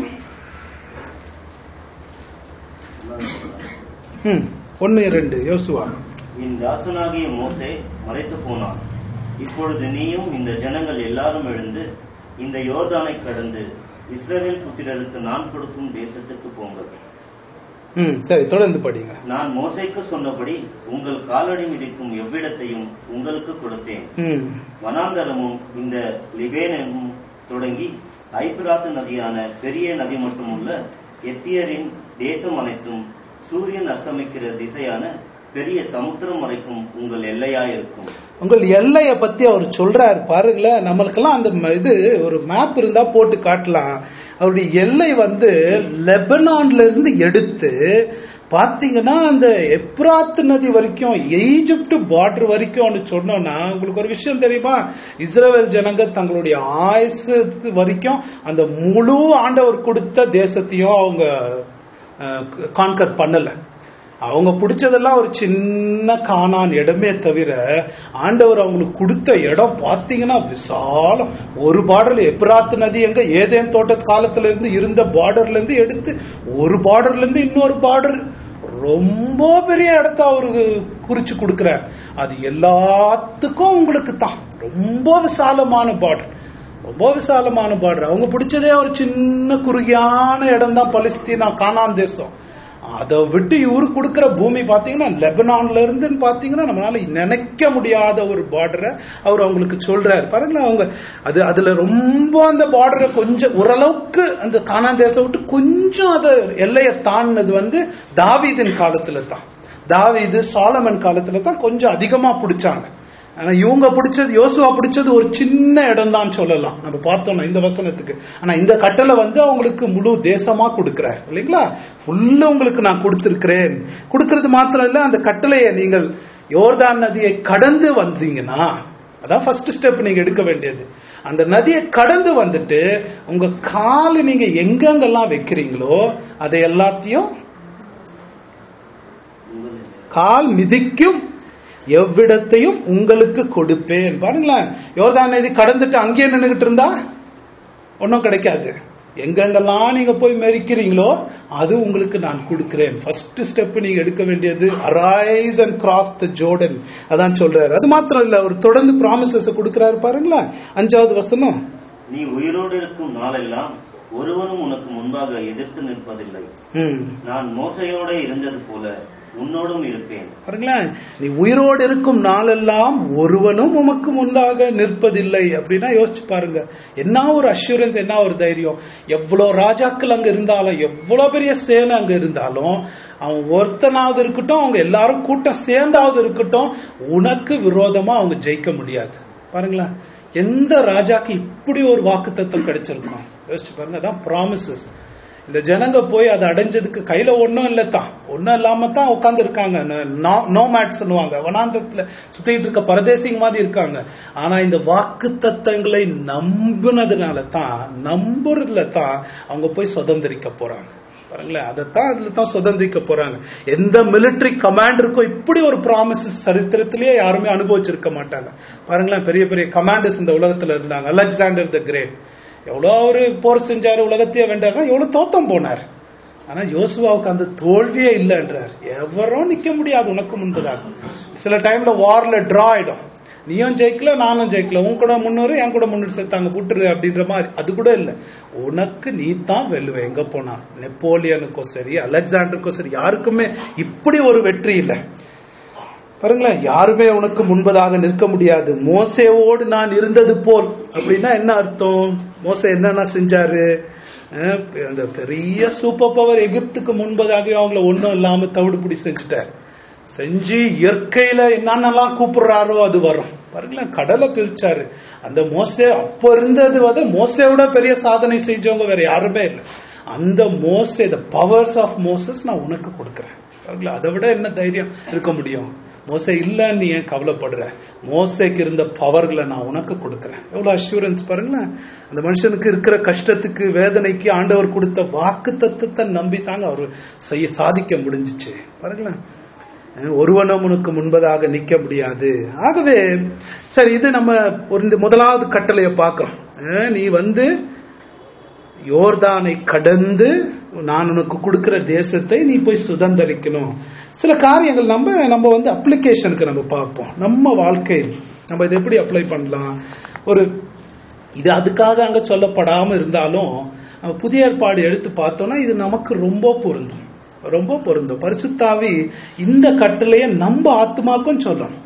ம் ஒன்னு ரெண்டு யோசுவா என் தாசனாகிய மோசே மறைத்து போனான் இப்பொழுது நீயும் இந்த ஜனங்கள் எல்லாரும் எழுந்து இந்த யோர்தானை கடந்து இஸ்ரவேல் புத்திரருக்கு நான் கொடுக்கும் தேசத்துக்கு போங்கள் ம் சரி தொடர்ந்து படிங்க நான் மோசைக்கு சொன்னபடி உங்கள் காலடி மிதிக்கும் எவ்விடத்தையும் உங்களுக்கு கொடுத்தேன் ம் வனாந்தரமும் இந்த லிபேனமும் தொடங்கி ஐபிராத்து நதியான பெரிய நதி மட்டுமுள்ள எத்தியரின் தேசம் அனைத்தும் சூரியன் அஸ்தமிக்கிற திசையான பெரிய சமுத்திரம் வரைக்கும் உங்கள் எல்லையாயிருக்கும் உங்கள் எல்லைய பத்தி அவர் சொல்றாரு பாருங்களேன் நம்மளுக்கெல்லாம் அந்த ம- இது ஒரு மேப் இருந்தா போட்டு காட்டலாம் அவருடைய எல்லை வந்து லெபனான்ல இருந்து எடுத்து பாத்தீங்கன்னா அந்த எப்ராத் நதி வரைக்கும் ஈஜிப்ட் பார்டர் வரைக்கும் சொன்னோம்னா உங்களுக்கு ஒரு விஷயம் தெரியுமா இஸ்ரேல் ஜனங்க தங்களுடைய ஆயுசு வரைக்கும் அந்த முழு ஆண்டவர் கொடுத்த தேசத்தையும் அவங்க கான்கர் பண்ணல அவங்க பிடிச்சதெல்லாம் ஒரு சின்ன காணான் இடமே தவிர ஆண்டவர் அவங்களுக்கு கொடுத்த இடம் பாத்தீங்கன்னா விசாலம் ஒரு பார்டர்ல எப்ராத்து நதி எங்க ஏதேன் தோட்ட காலத்துல இருந்து இருந்த பார்டர்ல இருந்து எடுத்து ஒரு பார்டர்ல இருந்து இன்னொரு பார்டர் ரொம்ப பெரிய இடத்த அவருக்கு குறிச்சு கொடுக்கிறார் அது எல்லாத்துக்கும் உங்களுக்கு தான் ரொம்ப விசாலமான பார்டர் ரொம்ப விசாலமான பார்டர் அவங்க பிடிச்சதே ஒரு சின்ன குறுகியான இடம் தான் பலஸ்தீனா கானான் தேசம் அதை விட்டு இவரு கொடுக்கிற பூமி பாத்தீங்கன்னா லெபனான்ல இருந்துன்னு பாத்தீங்கன்னா நம்மளால நினைக்க முடியாத ஒரு பார்டரை அவர் அவங்களுக்கு சொல்றாரு பாருங்களேன் அவங்க அது அதுல ரொம்ப அந்த பார்டரை கொஞ்சம் ஓரளவுக்கு அந்த கானான் தேசம் விட்டு கொஞ்சம் அதை எல்லையை தாண்டினது வந்து தாவீதின் காலத்துல தான் தாவீது சாலமன் காலத்துல தான் கொஞ்சம் அதிகமா பிடிச்சாங்க ஆனா இவங்க பிடிச்சது யோசுவா பிடிச்சது ஒரு சின்ன இடம் தான் சொல்லலாம் நம்ம பார்த்தோம்னா இந்த வசனத்துக்கு ஆனா இந்த கட்டளை வந்து அவங்களுக்கு முழு தேசமா கொடுக்கிறார் இல்லைங்களா ஃபுல்லா உங்களுக்கு நான் கொடுத்திருக்கிறேன் கொடுக்கிறது மாத்திரம் இல்ல அந்த கட்டளையை நீங்கள் யோர்தான் நதியை கடந்து வந்தீங்கன்னா அதான் ஃபர்ஸ்ட் ஸ்டெப் நீங்க எடுக்க வேண்டியது அந்த நதியை கடந்து வந்துட்டு உங்க கால் நீங்க எங்கெங்கெல்லாம் வைக்கிறீங்களோ அதை எல்லாத்தையும் உங்கள் எல்லை. கால் மிதிக்கும் எவ்விடத்தையும் உங்களுக்கு கொடுப்பேன் பாருங்களேன் யோர்தான் நதி கடந்துட்டு அங்கேயே நின்றுகிட்டு இருந்தா ஒன்றும் கிடைக்காது எங்கெங்கெல்லாம் நீங்க போய் மெரிக்கிறீங்களோ அது உங்களுக்கு நான் கொடுக்கிறேன் ஃபர்ஸ்ட் ஸ்டெப் நீங்க எடுக்க வேண்டியது arise and cross the Jordan அதான் சொல்றாரு அது மாத்திரம் இல்ல அவர் தொடர்ந்து ப்ராமிசஸ் கொடுக்கிறாரு பாருங்களேன் அஞ்சாவது வசனம் நீ உயிரோடு இருக்கும் நாளெல்லாம் ஒருவனும் உனக்கு முன்பாக எதிர்த்து நிற்பதில்லை ம் நான் மோசையோட இருந்தது போல உன்னோடும் இருப்பேன் பாருங்களேன் நீ உயிரோடு இருக்கும் நாளெல்லாம் ஒருவனும் உமக்கு முன்பாக நிற்பதில்லை அப்படின்னா யோசிச்சு பாருங்க என்ன ஒரு அஷூரன்ஸ் என்ன ஒரு தைரியம் எவ்வளவு ராஜாக்கள் அங்க இருந்தாலும் எவ்வளவு பெரிய சேனை அங்க இருந்தாலும் அவன் ஒருத்தனாவது இருக்கட்டும் அவங்க எல்லாரும் கூட்டம் சேர்ந்தாவது இருக்கட்டும் உனக்கு விரோதமா அவங்க ஜெயிக்க முடியாது பாருங்களேன் எந்த ராஜாக்கு இப்படி ஒரு வாக்குத்தத்தம் கிடைச்சிருக்கும் யோசிச்சு பாருங்க அதான் ப்ராமிசஸ் இந்த ஜனங்க போய் அதை அடைஞ்சதுக்கு கையில ஒண்ணும் இல்ல தான் ஒண்ணும் இல்லாம தான் உட்கார்ந்து இருக்காங்க நோமேட் சொல்லுவாங்க வனாந்தத்துல சுத்திட்டு இருக்க பரதேசிங்க மாதிரி இருக்காங்க ஆனா இந்த வாக்கு தத்தங்களை நம்பினதுனால தான் நம்புறதுல தான் அவங்க போய் சுதந்திரிக்க போறாங்க பாருங்களேன் அதைத்தான் அதுல தான் சுதந்திரிக்க போறாங்க எந்த மிலிட்டரி கமாண்டருக்கும் இப்படி ஒரு ப்ராமிஸ் சரித்திரத்திலேயே யாருமே அனுபவிச்சிருக்க மாட்டாங்க பாருங்களேன் பெரிய பெரிய கமாண்டர்ஸ் இந்த உலகத்துல இருந்தாங்க அலெக்சாண்டர் த கிரேட் எவ்வளோ அவரு போர் செஞ்சாரு உலகத்தையே வென்றாருன்னா எவ்வளவு தோத்தம் போனார் ஆனா யோசுவாவுக்கு அந்த தோல்வியே இல்லைன்றார் எவரும் நிக்க முடியாது உனக்கு முன்பதாக சில டைம்ல வார்ல டிரா ஆயிடும் நீயும் ஜெயிக்கல நானும் ஜெயிக்கல உன் கூட முன்னூறு என் கூட முன்னூறு சேர்த்தாங்க புட்டுரு அப்படின்ற மாதிரி அது கூட இல்ல உனக்கு நீ தான் வெல்லுவ எங்க போனா நெப்போலியனுக்கும் சரி அலெக்சாண்டருக்கும் சரி யாருக்குமே இப்படி ஒரு வெற்றி இல்லை பாருங்களேன் யாருமே உனக்கு முன்பதாக நிற்க முடியாது மோசேவோடு நான் இருந்தது போல் அப்படின்னா என்ன அர்த்தம் மோசே என்னென்ன செஞ்சாரு அஹ் அந்த பெரிய சூப்பர் பவர் எகிப்துக்கு முன்பதாக அவங்கள ஒண்ணும் இல்லாம தவிடுபடி செஞ்சுட்டார் செஞ்சு இயற்கையில என்னென்னலாம் கூப்பிடுறாரோ அது வரும் பாருங்களேன் கடலை பிரிச்சாரு அந்த மோசே அப்ப இருந்தது வந்து மோசையோட பெரிய சாதனை செஞ்சவங்க வேற யாருமே இல்லை அந்த மோசே த பவர்ஸ் ஆஃப் மோசஸ் நான் உனக்கு கொடுக்குறேன் பாருங்களேன் அதை விட என்ன தைரியம் இருக்க முடியும் மோசை இல்லைன்னு நீ ஏன் கவலைப்படுற மோசைக்கு இருந்த பவர்களை நான் உனக்கு கொடுக்குறேன் எவ்வளவு அஷூரன்ஸ் பாருங்களேன் அந்த மனுஷனுக்கு இருக்கிற கஷ்டத்துக்கு வேதனைக்கு ஆண்டவர் கொடுத்த வாக்கு தத்துவத்தை நம்பி தாங்க அவர் செய்ய சாதிக்க முடிஞ்சிச்சு பாருங்களேன் அஹ் ஒருவனும் உனக்கு முன்பதாக நிக்க முடியாது ஆகவே சரி இது நம்ம ஒரு இந்த முதலாவது கட்டளையை பார்க்கிறோம் அஹ் நீ வந்து யோர்தானை கடந்து நான் உனக்கு கொடுக்கிற தேசத்தை நீ போய் சுதந்திரிக்கணும் சில காரியங்கள் நம்ம நம்ம வந்து அப்ளிகேஷனுக்கு நம்ம பார்ப்போம் நம்ம வாழ்க்கையில் நம்ம இதை எப்படி அப்ளை பண்ணலாம் ஒரு இது அதுக்காக அங்க சொல்லப்படாம இருந்தாலும் நம்ம புதிய ஏற்பாடு எடுத்து பார்த்தோம்னா இது நமக்கு ரொம்ப பொருந்தும் ரொம்ப பொருந்தும் பரிசுத்தாவி இந்த கட்டளைய நம்ம ஆத்மாக்கும் சொல்லணும்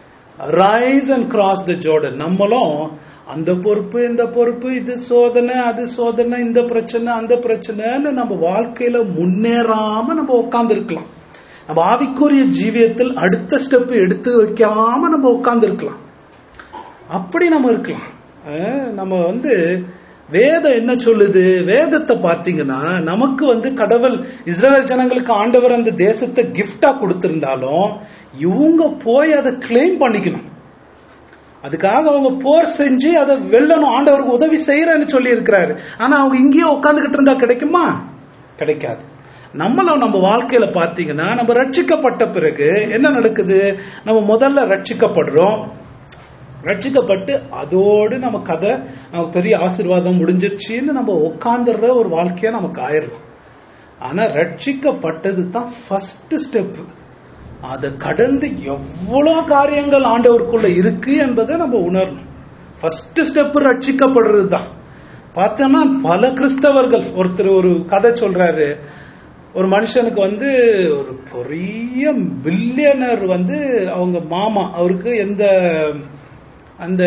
rise and cross the Jordan நம்மளும் அந்த பொறுப்பு இந்த பொறுப்பு இது சோதனை அது சோதனை இந்த பிரச்சனை அந்த பிரச்சனைன்னு நம்ம வாழ்க்கையில முன்னேறாம நம்ம உட்கார்ந்து இருக்கலாம் நம்ம ஆவிக்குரிய ஜீவியத்தில் அடுத்த ஸ்டெப் எடுத்து வைக்காம நம்ம உட்கார்ந்து இருக்கலாம் அப்படி நம்ம இருக்கலாம் அஹ் நம்ம வந்து வேதம் என்ன சொல்லுது வேதத்தை பார்த்தீங்கன்னா நமக்கு வந்து கடவுள் இஸ்ரேல் ஜனங்களுக்கு ஆண்டவர் அந்த தேசத்தை கிஃப்டா கொடுத்திருந்தாலும் இவங்க போய் அதை கிளைம் பண்ணிக்கணும் அதுக்காக அவங்க போர் செஞ்சு அதை வெல்லணும் ஆண்டவருக்கு உதவி செய்யறேன்னு சொல்லி இருக்கிறாரு ஆனா அவங்க இங்கேயே உட்காந்துக்கிட்டு இருந்தா கிடைக்குமா கிடைக்காது நம்மளும் நம்ம வாழ்க்கையில பாத்தீங்கன்னா நம்ம ரட்சிக்கப்பட்ட பிறகு என்ன நடக்குது நம்ம முதல்ல ரட்சிக்கப்படுறோம் ரட்சிக்கப்பட்டு அதோடு நம்ம கதை நமக்கு பெரிய ஆசீர்வாதம் முடிஞ்சிருச்சுன்னு நம்ம உட்காந்துடுற ஒரு வாழ்க்கையா நமக்கு ஆயிரும் ஆனா ரட்சிக்கப்பட்டது தான் ஃபர்ஸ்ட் ஸ்டெப் அதை கடந்து எவ்வளவு காரியங்கள் ஆண்டவருக்குள்ள இருக்கு என்பதை நம்ம உணரணும் ஃபர்ஸ்ட் ஸ்டெப் ரட்சிக்கப்படுறது தான் பார்த்தோம்னா பல கிறிஸ்தவர்கள் ஒருத்தர் ஒரு கதை சொல்றாரு ஒரு மனுஷனுக்கு வந்து ஒரு பெரிய பில்லியனர் வந்து அவங்க மாமா அவருக்கு எந்த அந்த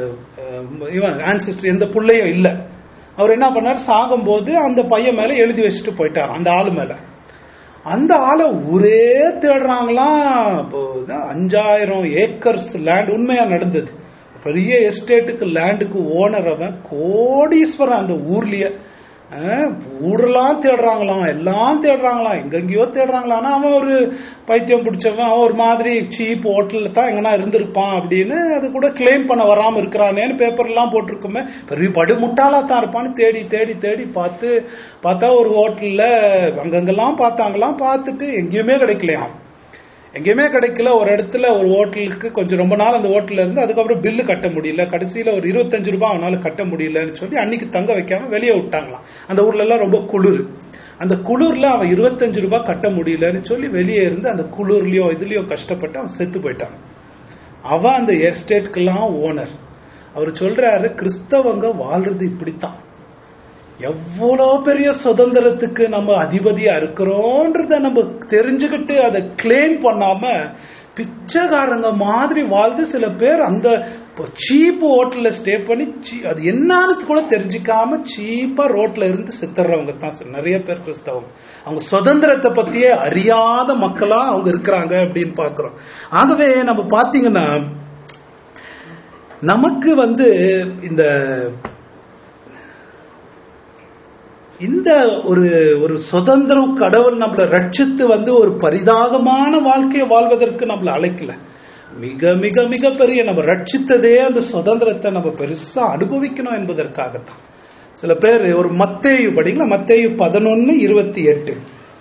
அஹ், இவன் ஆன்சிஸ்டர் எந்த புள்ளையும் இல்லை அவர் என்ன பண்ணார் சாகும்போது அந்த பையன் மேல எழுதி வச்சுட்டு போயிட்டார் அந்த ஆளு மேல அந்த ஆளை ஒரே தேடுறாங்களாம் இப்போ இதான் அஞ்சாயிரம் ஏக்கர்ஸ் லேண்ட் உண்மையா நடந்தது பெரிய எஸ்டேட்டுக்கு லேண்டுக்கு ஓனர் அவன் கோடீஸ்வரன் அந்த ஊர்லயே அஹ், ஊரெல்லாம் தேடுறாங்களாம் எல்லாம் தேடுறாங்களாம் எங்கெங்கயோ தேடுறாங்களாம் ஆனா அவன் ஒரு பைத்தியம் பிடிச்சவன் அவன் ஒரு மாதிரி சீப் ஹோட்டல்ல தான் எங்கன்னா இருந்திருப்பான் அப்படின்னு அது கூட கிளைம் பண்ண வராம இருக்கிறானேன்னு பேப்பர் எல்லாம் போட்டிருக்குமே பெரிய படு முட்டாளா தான் இருப்பான்னு தேடி தேடி தேடி பார்த்து பார்த்தா ஒரு ஹோட்டல்ல அங்கங்கெல்லாம் பார்த்தாங்களாம் பார்த்துட்டு எங்கேயுமே கிடைக்கலையாம் எங்கேயுமே கிடைக்கல ஒரு இடத்துல ஒரு ஹோட்டலுக்கு கொஞ்சம் ரொம்ப நாள் அந்த ஹோட்டல்ல இருந்து அதுக்கப்புறம் பில்லு கட்ட முடியல கடைசியில ஒரு இருபத்தஞ்சு ரூபாய் அவனால கட்ட முடியலன்னு சொல்லி அன்னைக்கு தங்க வைக்காம வெளியே விட்டாங்களாம் அந்த ஊர்ல எல்லாம் ரொம்ப குளிர் அந்த குளிர்ல அவன் இருபத்தஞ்சு ரூபாய் கட்ட முடியலன்னு சொல்லி வெளியே இருந்து அந்த குளிர்லயோ இதுலயோ கஷ்டப்பட்டு அவன் செத்து போயிட்டான் அவன் அந்த எஸ்டேட்க்கெல்லாம் ஓனர் அவர் சொல்றாரு கிறிஸ்தவங்க வாழ்றது இப்படித்தான் எவ்வளோ பெரிய சுதந்திரத்துக்கு நம்ம அதிபதியா இருக்கிறோன்றத நம்ம தெரிஞ்சுக்கிட்டு அதை கிளைம் பண்ணாம பிச்சைக்காரங்க மாதிரி வாழ்ந்து சில பேர் அந்த சீப் ஹோட்டல்ல ஸ்டே பண்ணி cheap- அது என்னன்னு கூட தெரிஞ்சுக்காம சீப்பா ரோட்ல இருந்து சித்தறவங்க தான் சார் நிறைய பேர் கிறிஸ்தவங்க அவங்க சுதந்திரத்தை பத்தியே அறியாத மக்களா அவங்க இருக்கிறாங்க அப்படின்னு பாக்குறோம் ஆகவே நம்ம பாத்தீங்கன்னா நமக்கு வந்து இந்த இந்த ஒரு ஒரு சுதந்திரம் கடவுள் நம்மளை ரட்சித்து வந்து ஒரு பரிதாகமான வாழ்க்கையை வாழ்வதற்கு நம்மளை அழைக்கல மிக மிக மிக பெரிய நம்ம ரட்சித்ததே அந்த சுதந்திரத்தை நம்ம பெருசா அனுபவிக்கணும் என்பதற்காகத்தான் சில பேர் ஒரு மத்தேயு படிங்களா மத்தேயு பதினொன்னு இருபத்தி எட்டு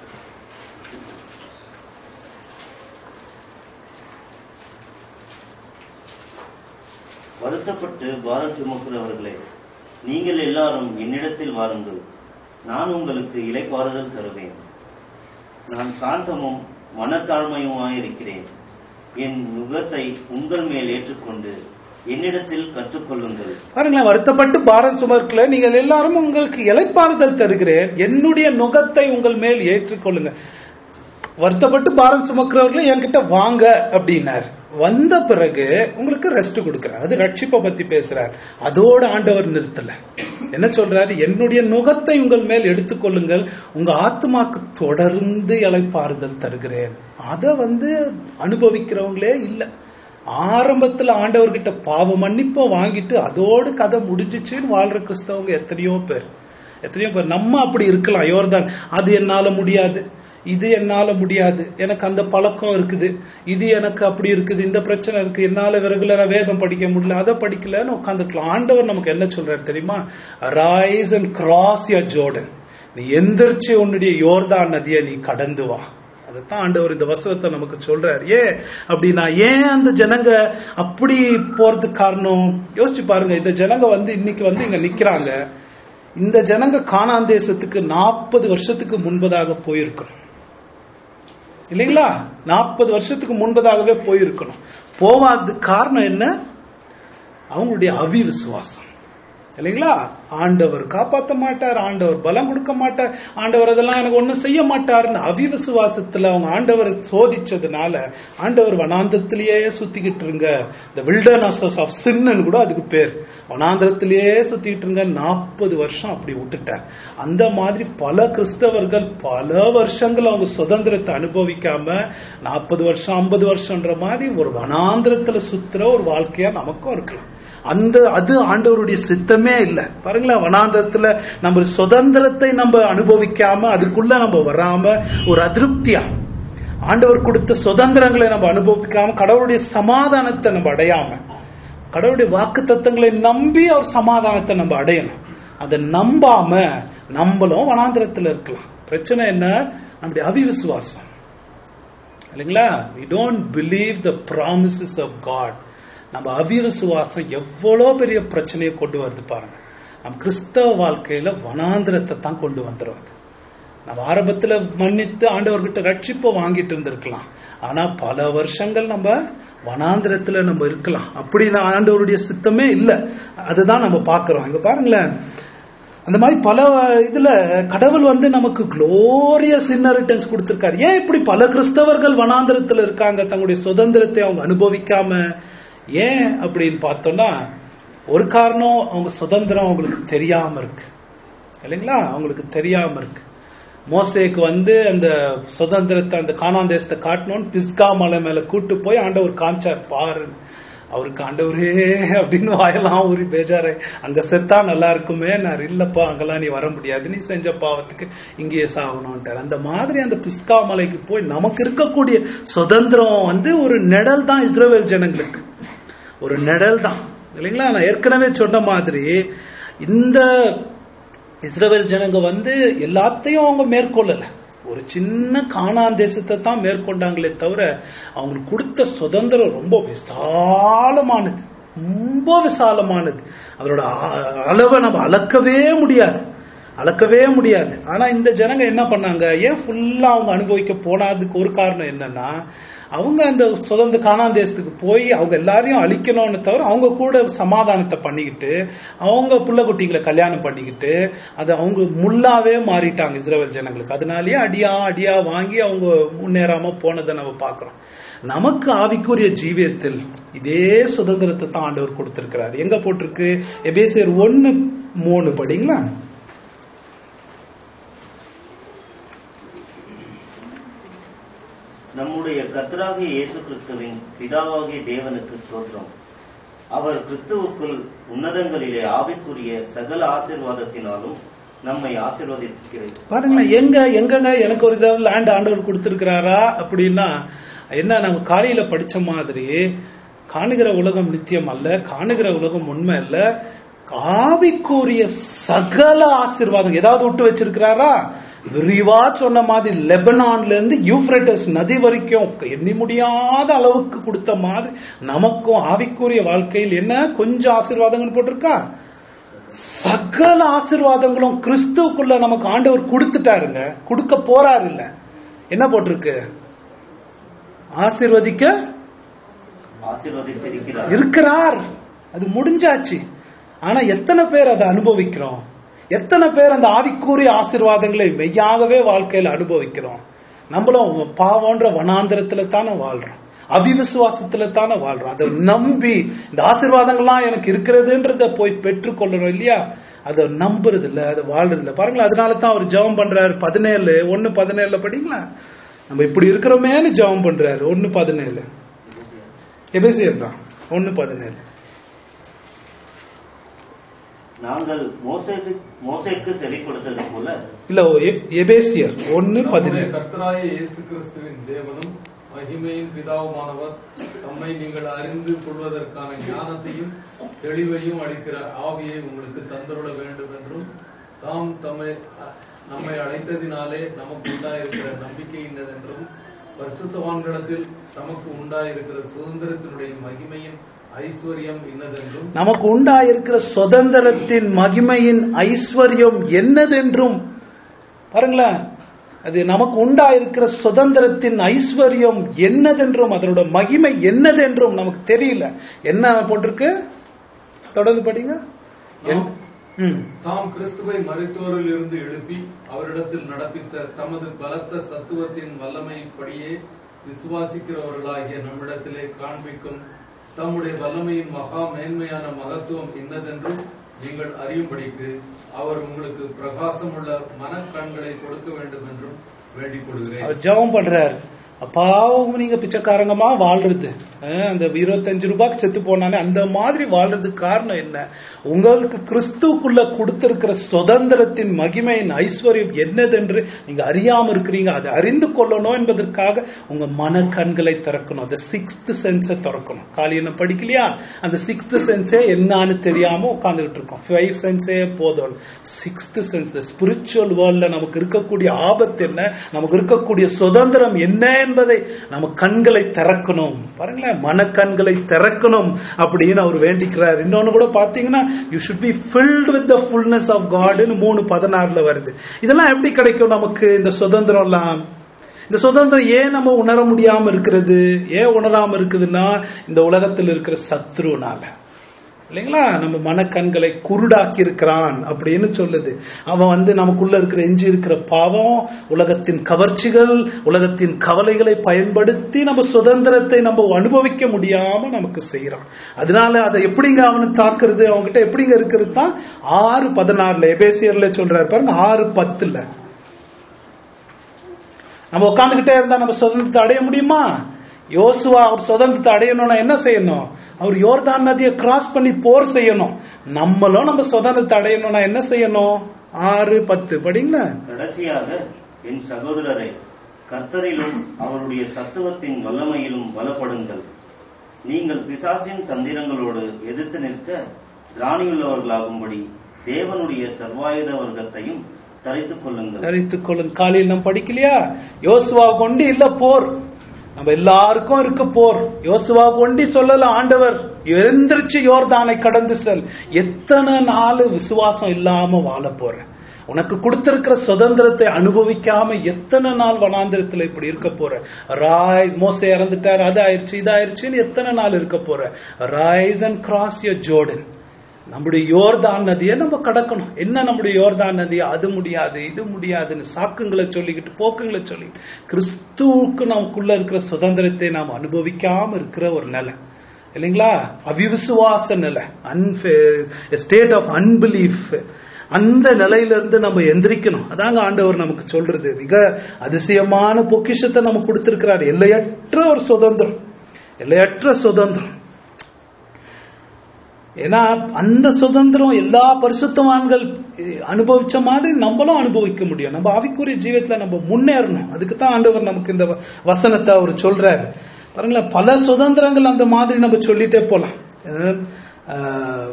வருத்தப்பட்டு பாரம் சுமக்கிறவர்களே நீங்கள் எல்லாரும் என்னிடத்தில் வாருங்கள் நான் உங்களுக்கு இலைப்பாறுதல் தருவேன் நான் சாந்தமும் மனத்தாழ்மையுமாயிருக்கிறேன் என் நுகத்தை உங்கள் மேல் ஏற்றுக்கொண்டு என்னிடத்தில் கற்றுக்கொள்ளுங்கள் பாருங்களேன் வருத்தப்பட்டு பாரம் சுமர்க்கல நீங்கள் எல்லாரும் உங்களுக்கு இலைப்பாறுதல் தருகிறேன் என்னுடைய நுகத்தை உங்கள் மேல் ஏற்றுக்கொள்ளுங்க வருத்தப்பட்டு பாரம் சுமக்கிறவர்களே என்கிட்ட வாங்க அப்படின்னார் வந்த பிறகு உங்களுக்கு ரெஸ்ட் கொடுக்கிறார் அது ரட்சிப்பை பத்தி பேசுறார் அதோட ஆண்டவர் நிறுத்தல என்ன சொல்றாரு என்னுடைய நுகத்தை உங்கள் மேல் எடுத்துக்கொள்ளுங்கள் உங்க ஆத்மாக்கு தொடர்ந்து இலைப்பாறுதல் தருகிறேன் அதை வந்து அனுபவிக்கிறவங்களே இல்லை ஆரம்பத்துல ஆண்டவர்கிட்ட பாவ மன்னிப்பை வாங்கிட்டு அதோடு கதை முடிஞ்சிச்சுன்னு வாழ்ற கிறிஸ்தவங்க எத்தனையோ பேர் எத்தனையோ பேர் நம்ம அப்படி இருக்கலாம் யோர்தான் அது என்னால முடியாது இது என்னால முடியாது எனக்கு அந்த பழக்கம் இருக்குது இது எனக்கு அப்படி இருக்குது இந்த பிரச்சனை இருக்கு என்னால ரெகுலரா வேதம் படிக்க முடியல அதை படிக்கலன்னு உட்காந்துக்கலாம் ஆண்டவர் நமக்கு என்ன சொல்றாரு தெரியுமா rise and cross your Jordan நீ எந்திரிச்சு உன்னுடைய யோர்தான் நதியை நீ கடந்து வா அதைத்தான் ஆண்டவர் இந்த வசனத்தை நமக்கு சொல்றாரு ஏன் அப்படின்னா ஏன் அந்த ஜனங்க அப்படி போறதுக்கு காரணம் யோசிச்சு பாருங்க இந்த ஜனங்க வந்து இன்னைக்கு வந்து இங்க நிக்கிறாங்க இந்த ஜனங்க கானான் தேசத்துக்கு நாற்பது வருஷத்துக்கு முன்பதாக போயிருக்கணும் இல்லைங்களா நாற்பது வருஷத்துக்கு முன்பதாகவே போயிருக்கணும் போவாததுக்கு காரணம் என்ன அவங்களுடைய அவிவிசுவாசம் இல்லைங்களா ஆண்டவர் காப்பாத்த மாட்டார் ஆண்டவர் பலம் கொடுக்க மாட்டார் ஆண்டவர் அதெல்லாம் எனக்கு ஒண்ணும் செய்ய மாட்டாருன்னு அவிவிசுவாசத்துல அவங்க ஆண்டவரை சோதிச்சதுனால ஆண்டவர் வனாந்தத்திலேயே சுத்திக்கிட்டு இருங்க இந்த வில்டர்னஸ் ஆஃப் சின்னு கூட அதுக்கு பேர் வனாந்திரத்திலேயே சுத்திக்கிட்டு இருங்க நாற்பது வருஷம் அப்படி விட்டுட்டார் அந்த மாதிரி பல கிறிஸ்தவர்கள் பல வருஷங்கள் அவங்க சுதந்திரத்தை அனுபவிக்காம நாற்பது வருஷம் ஐம்பது வருஷம்ன்ற மாதிரி ஒரு வனாந்திரத்துல சுத்துற ஒரு வாழ்க்கையா நமக்கும் இருக்கலாம் அந்த அது ஆண்டவருடைய சித்தமே இல்லை பாருங்களேன் வனாந்தரத்துல நம்ம சுதந்திரத்தை நம்ம அனுபவிக்காம அதுக்குள்ள நம்ம வராம ஒரு அதிருப்தியா ஆண்டவர் கொடுத்த சுதந்திரங்களை நம்ம அனுபவிக்காம கடவுளுடைய சமாதானத்தை நம்ம அடையாம கடவுளுடைய வாக்கு தத்தங்களை நம்பி அவர் சமாதானத்தை நம்ம அடையணும் அதை நம்பாம நம்மளும் வனாந்திரத்துல இருக்கலாம் பிரச்சனை என்ன நம்முடைய அவிவிசுவாசம் இல்லைங்களா we don't believe the promises of God நம்ம அவிவிசுவாசம் எவ்வளோ பெரிய பிரச்சனையை கொண்டு வருது பாருங்க நம்ம கிறிஸ்தவ வாழ்க்கையில வனாந்திரத்தை தான் கொண்டு வந்துடும் அது நம்ம ஆரம்பத்துல மன்னித்து ஆண்டவர்கிட்ட ரட்சிப்பை வாங்கிட்டு இருந்திருக்கலாம் ஆனா பல வருஷங்கள் நம்ம வனாந்திரத்துல நம்ம இருக்கலாம் அப்படி நான் ஆண்டவருடைய சித்தமே இல்ல அதுதான் நம்ம பாக்குறோம் இங்க பாருங்களேன் அந்த மாதிரி பல இதுல கடவுள் வந்து நமக்கு குளோரியஸ் இன்னரிட்டன்ஸ் கொடுத்திருக்காரு ஏன் இப்படி பல கிறிஸ்தவர்கள் வனாந்திரத்துல இருக்காங்க தங்களுடைய சுதந்திரத்தை அவங்க அனுபவிக்காம ஏன் அப்படின்னு பார்த்தோம்னா ஒரு காரணம் அவங்க சுதந்திரம் அவங்களுக்கு தெரியாம இருக்கு இல்லைங்களா அவங்களுக்கு தெரியாம இருக்கு மோசேக்கு வந்து அந்த சுதந்திரத்தை அந்த காணான் தேசத்தை காட்டணும்னு பிஸ்கா மலை மேல கூட்டு போய் ஆண்டவர் காமிச்சார் பாரு அவருக்கு ஆண்டவரே அப்படின்னு வாயெல்லாம் ஊறி பேஜாரு அங்க செத்தா நல்லா இருக்குமே நான் இல்லப்பா அங்கெல்லாம் நீ வர முடியாது நீ செஞ்ச பாவத்துக்கு இங்கேயே சாகணும்ட்டார் அந்த மாதிரி அந்த பிஸ்கா மலைக்கு போய் நமக்கு இருக்கக்கூடிய சுதந்திரம் வந்து ஒரு நிழல் தான் இஸ்ரேல் ஜனங்களுக்கு ஒரு நிழல் தான் இல்லைங்களா நான் ஏற்கனவே சொன்ன மாதிரி இந்த இஸ்ரேல் ஜனங்க வந்து எல்லாத்தையும் அவங்க மேற்கொள்ளல ஒரு சின்ன காணான் தேசத்தை தான் மேற்கொண்டாங்களே தவிர அவங்களுக்கு கொடுத்த சுதந்திரம் ரொம்ப விசாலமானது ரொம்ப விசாலமானது அதோட அ- அளவை நம்ம அளக்கவே முடியாது அளக்கவே முடியாது ஆனா இந்த ஜனங்க என்ன பண்ணாங்க ஏன் ஃபுல்லா அவங்க அனுபவிக்க போனாதுக்கு ஒரு காரணம் என்னன்னா அவங்க அந்த சுதந்திர காணான் தேசத்துக்கு போய் அவங்க எல்லாரையும் அழிக்கணும்னு தவிர அவங்க கூட சமாதானத்தை பண்ணிக்கிட்டு அவங்க புள்ள குட்டிங்களை கல்யாணம் பண்ணிக்கிட்டு அது அவங்க முள்ளாவே மாறிட்டாங்க இஸ்ரேல் ஜனங்களுக்கு அதனாலேயே அடியா அடியா வாங்கி அவங்க முன்னேறாம போனதை நம்ம பார்க்கிறோம் நமக்கு ஆவிக்குரிய ஜீவியத்தில் இதே சுதந்திரத்தை தான் ஆண்டவர் கொடுத்திருக்கிறார் எங்க போட்டிருக்கு எபேசியர் ஒன்னு மூணு படிங்களா நம்முடைய கர்த்தராகிய இயேசு கிறிஸ்துவின் பிதாவாகிய தேவனுக்கு ஸ்தோத்திரம் அவர் கிறிஸ்துவுக்குள் உன்னதங்களிலே ஆவிக்குரிய சகல ஆசீர்வாதத்தினாலும் நம்மை ஆசீர்வதிக்கிறது பாருங்களேன் எங்க எங்கங்க எனக்கு ஒரு ஏதாவது லேண்ட் ஆண்டவர் கொடுத்திருக்கிறாரா அப்படின்னா என்ன நம்ம காலையில படிச்ச மாதிரி காணுகிற உலகம் நித்தியம் அல்ல காணுகிற உலகம் உண்மை அல்ல ஆவிக்குரிய சகல ஆசீர்வாதம் ஏதாவது விட்டு வச்சிருக்கிறாரா விரிவா சொன்ன மாதிரி லெபனான்ல இருந்து யூப்ரேட்டஸ் நதி வரைக்கும் எண்ணி முடியாத அளவுக்கு கொடுத்த மாதிரி நமக்கும் ஆவிக்குரிய வாழ்க்கையில் என்ன கொஞ்சம் ஆசீர்வாதங்கள் போட்டிருக்கா சகல ஆசீர்வாதங்களும் கிறிஸ்துவுக்குள்ள நமக்கு ஆண்டவர் கொடுத்துட்டாருங்க கொடுக்க போறாரு இல்ல என்ன போட்டிருக்கு ஆசீர்வதிக்க ஆசீர்வதித்திருக்கிறார் இருக்கிறார் அது முடிஞ்சாச்சு ஆனா எத்தனை பேர் அதை அனுபவிக்கிறோம் எத்தனை பேர் அந்த ஆவிக்குரிய ஆசீர்வாதங்களை மெய்யாகவே வாழ்க்கையில அனுபவிக்கிறோம் நம்மளும் பாவன்ற வனாந்திரத்துல தானே வாழ்றோம் அவிவிசுவாசத்துல தானே வாழ்றோம் அதை நம்பி இந்த ஆசீர்வாதங்கள்லாம் எனக்கு இருக்கிறதுன்றத போய் பெற்றுக்கொள்ளணும் இல்லையா அதை நம்புறது இல்ல அதை வாழ்றது இல்ல பாருங்களேன் அதனால தான் அவர் ஜெபம் பண்றாரு பதினேழு ஒன்னு பதினேழுல படிங்களா நம்ம இப்படி இருக்கிறோமேன்னு ஜெபம் பண்றாரு ஒன்னு பதினேழு எபேசியர் தான் ஒன்னு பதினேழு நாங்கள் மோசேக்கு மோசேக்கு செவி கொடுத்தது போல இல்ல எ- எபேசியர் ஒன்னு நம்முடைய பதினேழு கர்த்தராகிய இயேசு கிறிஸ்துவின் தேவனும் மகிமையின் பிதாவுமானவர் தம்மை நீங்கள் அறிந்து கொள்வதற்கான ஞானத்தையும் தெளிவையும் அளிக்கிற ஆவியை உங்களுக்கு தந்தருள வேண்டும் என்றும் தாம் தம்மை நம்மை அழைத்ததினாலே நமக்கு உண்டாயிருக்கிற நம்பிக்கை இன்னதென்றும் பரிசுத்தவான்களிடத்தில் நமக்கு உண்டாயிருக்கிற சுதந்திரத்தினுடைய மகிமையின் ஐஸ்வர்யம் இன்னதென்றும் நமக்கு உண்டாயிருக்கிற சுதந்திரத்தின் மகிமையின் ஐஸ்வர்யம் என்னதென்றும் பாருங்களேன் அது நமக்கு உண்டாயிருக்கிற சுதந்திரத்தின் ஐஸ்வர்யம் என்னதென்றும் அதனோட மகிமை என்னதென்றும் நமக்கு தெரியல என்ன போட்டிருக்கு தொடர்ந்து படிங்க என்- நாம் ம். தாம் கிறிஸ்துவை மருத்துவரில் இருந்து எழுப்பி அவரிடத்தில் நடப்பித்த தமது பலத்த சத்துவத்தின் வல்லமைப்படியே விசுவாசிக்கிறவர்களாகிய நம்மிடத்திலே காண்பிக்கும் தம்முடைய வல்லமையின் மகா மேன்மையான மகத்துவம் இன்னதென்றும் நீங்கள் அறியும்படிக்கு அவர் உங்களுக்கு பிரகாசமுள்ள மனக்கண்களை கொடுக்க வேண்டும் என்றும் வேண்டிக் கொள்கிறேன் அவர் ஜெபம் பண்றாரு அப்பாவும் நீங்க பிச்சைக்காரங்கமா வாழ்றது அஹ், அந்த இருபத்தஞ்சு ரூபாய்க்கு செத்து போனானே அந்த மாதிரி வாழ்றதுக்கு காரணம் என்ன உங்களுக்கு கிறிஸ்துக்குள்ள கொடுத்திருக்கிற சுதந்திரத்தின் மகிமையின் ஐஸ்வர்யம் என்னதென்று நீங்க அறியாம இருக்கிறீங்க அதை அறிந்து கொள்ளணும் என்பதற்காக உங்க மன கண்களை திறக்கணும் அந்த சிக்ஸ்த் சென்ஸை திறக்கணும் காலையில படிக்கலையா அந்த சிக்ஸ்த் சென்ஸே என்னன்னு தெரியாம உட்கார்ந்துகிட்டு இருக்கோம் ஃபைவ் சென்ஸே போதும் சிக்ஸ்த் சென்ஸ் ஸ்பிரிச்சுவல் வேர்ல்ட்ல நமக்கு இருக்கக்கூடிய ஆபத்து என்ன நமக்கு இருக்கக்கூடிய சுதந்திரம் என்ன என்பதை நம்ம கண்களை திறக்கணும் பாருங்களேன் மனக்கண்களை திறக்கணும் அப்படின்னு அவர் வேண்டிக்கிறார் இன்னொன்னு கூட பாத்தீங்கன்னா you should be filled with the fullness of காட்னு மூணு பதினாறுல வருது இதெல்லாம் எப்படி கிடைக்கும் நமக்கு இந்த சுதந்திரம் எல்லாம் இந்த சுதந்திரம் ஏன் நம்ம உணர முடியாம இருக்கிறது ஏன் உணராம இருக்குதுன்னா இந்த உலகத்தில் இருக்கிற சத்ருனால இல்லைங்களா நம்ம மனக்கண்களை குருடாக்கி இருக்கிறான் அப்படின்னு சொல்லுது அவன் வந்து நமக்குள்ள இருக்கிற எஞ்சி இருக்கிற பாவம் உலகத்தின் கவர்ச்சிகள் உலகத்தின் கவலைகளை பயன்படுத்தி நம்ம சுதந்திரத்தை நம்ம அனுபவிக்க முடியாம நமக்கு செய்யறான் அதனால அதை எப்படிங்க அவனு தாக்குறது அவன்கிட்ட எப்படிங்க இருக்கிறது தான் ஆறு பதினாறுல எபேசியர்ல சொல்றாரு பாருங்க ஆறு பத்துல நம்ம உட்காந்துக்கிட்டே இருந்தா நம்ம சுதந்திரத்தை அடைய முடியுமா யோசுவா அவர் சுதந்திரத்தை அடையணும்னா என்ன செய்யணும் அவர் யோர்தான் நதியை கிராஸ் பண்ணி போர் செய்யணும் நம்மளும் நம்ம சுதந்திரத்தை அடையணும்னா என்ன செய்யணும் ஆறு பத்து படிங்களா கடைசியாக என் சகோதரரை கர்த்தரிலும் அவருடைய சத்துவத்தின் வல்லமையிலும் பலப்படுங்கள் நீங்கள் பிசாசின் தந்திரங்களோடு எதிர்த்து நிற்க திராணியுள்ளவர்களாகும்படி தேவனுடைய சர்வாயுத வர்க்கத்தையும் தரித்துக் கொள்ளுங்கள் தரித்துக் கொள்ளும் காலையில் நம்ம படிக்கலையா யோசுவா கொண்டு இல்ல போர் நம்ம எல்லாருக்கும் இருக்கு போர் யோசுவா கொண்டு சொல்லல ஆண்டவர் எழுந்திருச்சு யோர்தானை கடந்து செல் எத்தனை நாள் விசுவாசம் இல்லாம வாழ போற உனக்கு கொடுத்திருக்கிற சுதந்திரத்தை அனுபவிக்காம எத்தனை நாள் வனாந்திரத்துல இப்படி இருக்க போற ராய் மோசே இறந்துட்டார் அது ஆயிருச்சு இது ஆயிருச்சுன்னு எத்தனை நாள் இருக்க போற rise and cross your Jordan நம்முடைய யோர்தான் நதியை நம்ம கடக்கணும் என்ன நம்முடைய யோர்தான் நதி அது முடியாது இது முடியாதுன்னு சாக்குங்களை சொல்லிக்கிட்டு போக்குங்களை சொல்லிக்கிட்டு கிறிஸ்துவுக்கு நமக்குள்ள இருக்கிற சுதந்திரத்தை நாம் அனுபவிக்காம இருக்கிற ஒரு நிலை இல்லைங்களா அவிவிசுவாச நிலை ஸ்டேட் ஆஃப் அன்பிலீஃப் அந்த நிலையிலிருந்து நம்ம எந்திரிக்கணும் அதாங்க ஆண்டவர் நமக்கு சொல்றது மிக அதிசயமான பொக்கிஷத்தை நம்ம கொடுத்திருக்கிறார் எல்லையற்ற ஒரு சுதந்திரம் எல்லையற்ற சுதந்திரம் ஏன்னா அந்த சுதந்திரம் எல்லா பரிசுத்தவான்கள் அனுபவிச்ச மாதிரி நம்மளும் அனுபவிக்க முடியும் நம்ம ஆவிக்குரிய ஜீவத்துல நம்ம முன்னேறணும் அதுக்கு தான் ஆண்டவர் நமக்கு இந்த வசனத்தை அவர் சொல்றாரு பாருங்களேன் பல சுதந்திரங்கள் அந்த மாதிரி நம்ம சொல்லிட்டே போலாம் அஹ்,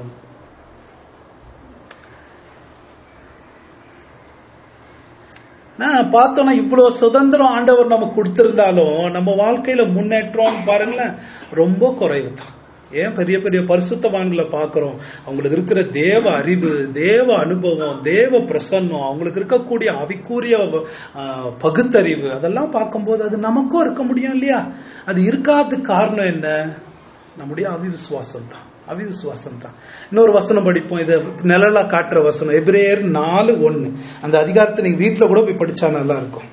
நான் பார்த்தோன்னா இவ்வளவு சுதந்திரம் ஆண்டவர் நமக்கு கொடுத்திருந்தாலும் நம்ம வாழ்க்கையில முன்னேற்றம் பாருங்களேன் ரொம்ப குறைவு தான் ஏன் பெரிய பெரிய பரிசுத்தவான்களை பார்க்கிறோம் அவங்களுக்கு இருக்கிற தேவ அறிவு தேவ அனுபவம் தேவ பிரசன்னம் அவங்களுக்கு இருக்கக்கூடிய அவிக்கூறிய ஆஹ், பகுத்தறிவு அதெல்லாம் பார்க்கும்போது அது நமக்கும் இருக்க முடியும் இல்லையா அது இருக்காத காரணம் என்ன நம்முடைய அவிவிசுவாசம் தான் அவிவிசுவாசம் தான் இன்னொரு வசனம் படிப்போம் இதை நிழலா காட்டுற வசனம் எபிரேயர் நாலு ஒன்னு அந்த அதிகாரத்தை நீங்க வீட்டுல கூட போய் படிச்சா நல்லா இருக்கும்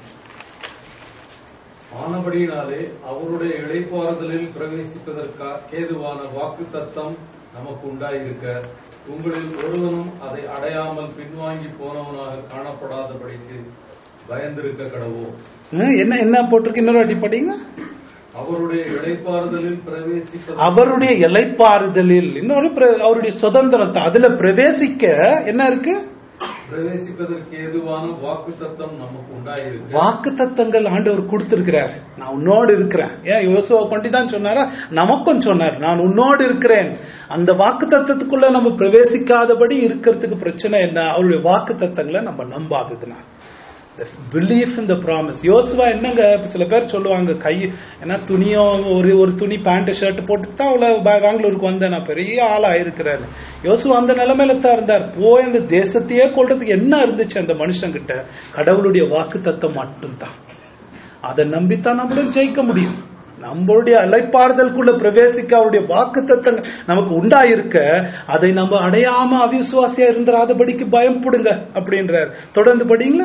ஆனபடியினாலே அவருடைய இளைப்பாறுதலில் பிரவேசிப்பதற்கா கேதுவான வாக்கு தத்தம் நமக்கு உண்டாயிருக்க உங்களில் ஒருவனும் அதை அடையாமல் பின்வாங்கி போனவனாக காணப்படாதபடிக்கு பயந்திருக்க கடவோ ஹம், என்ன என்ன போட்டிருக்கு இன்னொரு வாட்டி படிங்க அவருடைய இளைப்பாறுதலில் பிரவேசிப்ப அவருடைய இலைப்பாறுதலில் இன்னொரு பிர- அவருடைய சுதந்திரத்தை அதுல பிரவேசிக்க என்ன இருக்கு பிரவேசிப்பதற்கு ஏதுவான வாக்கு தத்தம் நமக்கு உண்டாயிருக்கு வாக்கு தத்தங்கள் ஆண்டவர் கொடுத்திருக்கிறார் நான் உன்னோடு இருக்கிறேன் ஏன் யோசுவா கொண்டு தான் சொன்னாரா நமக்கும் சொன்னார் நான் உன்னோடு இருக்கிறேன் அந்த வாக்கு தத்தத்துக்குள்ள நம்ம பிரவேசிக்காதபடி இருக்கிறதுக்கு பிரச்சனை என்ன அவருடைய வாக்கு தத்தங்களை நம்ம நம்பாததுனா பிலீஃப் இந்த ப்ராமிஸ் யோசுவா என்னங்க இப்ப சில பேர் சொல்லுவாங்க கை ஏன்னா துணியும் ஒரு ஒரு துணி பேண்ட் ஷர்ட் போட்டுட்டு தான் அவ்வளவு பே- பெங்களூருக்கு வந்தேன் நான் பெரிய ஆளா இருக்கிறாரு யோசுவா அந்த நிலைமையில தான் இருந்தார் போய் அந்த தேசத்தையே கொள்றதுக்கு என்ன இருந்துச்சு அந்த மனுஷங்கிட்ட கடவுளுடைய வாக்கு தத்தம் மட்டும்தான் அதை நம்பித்தான் நம்மளும் ஜெயிக்க முடியும் நம்மளுடைய அலைப்பாறுதலுக்குள்ள பிரவேசிக்க அவருடைய வாக்கு தத்தங்கள் நமக்கு உண்டாயிருக்க அதை நம்ம அடையாம அவிசுவாசியா இருந்துராதபடிக்கு பயப்படுங்க அப்படின்றார் தொடர்ந்து படிங்களா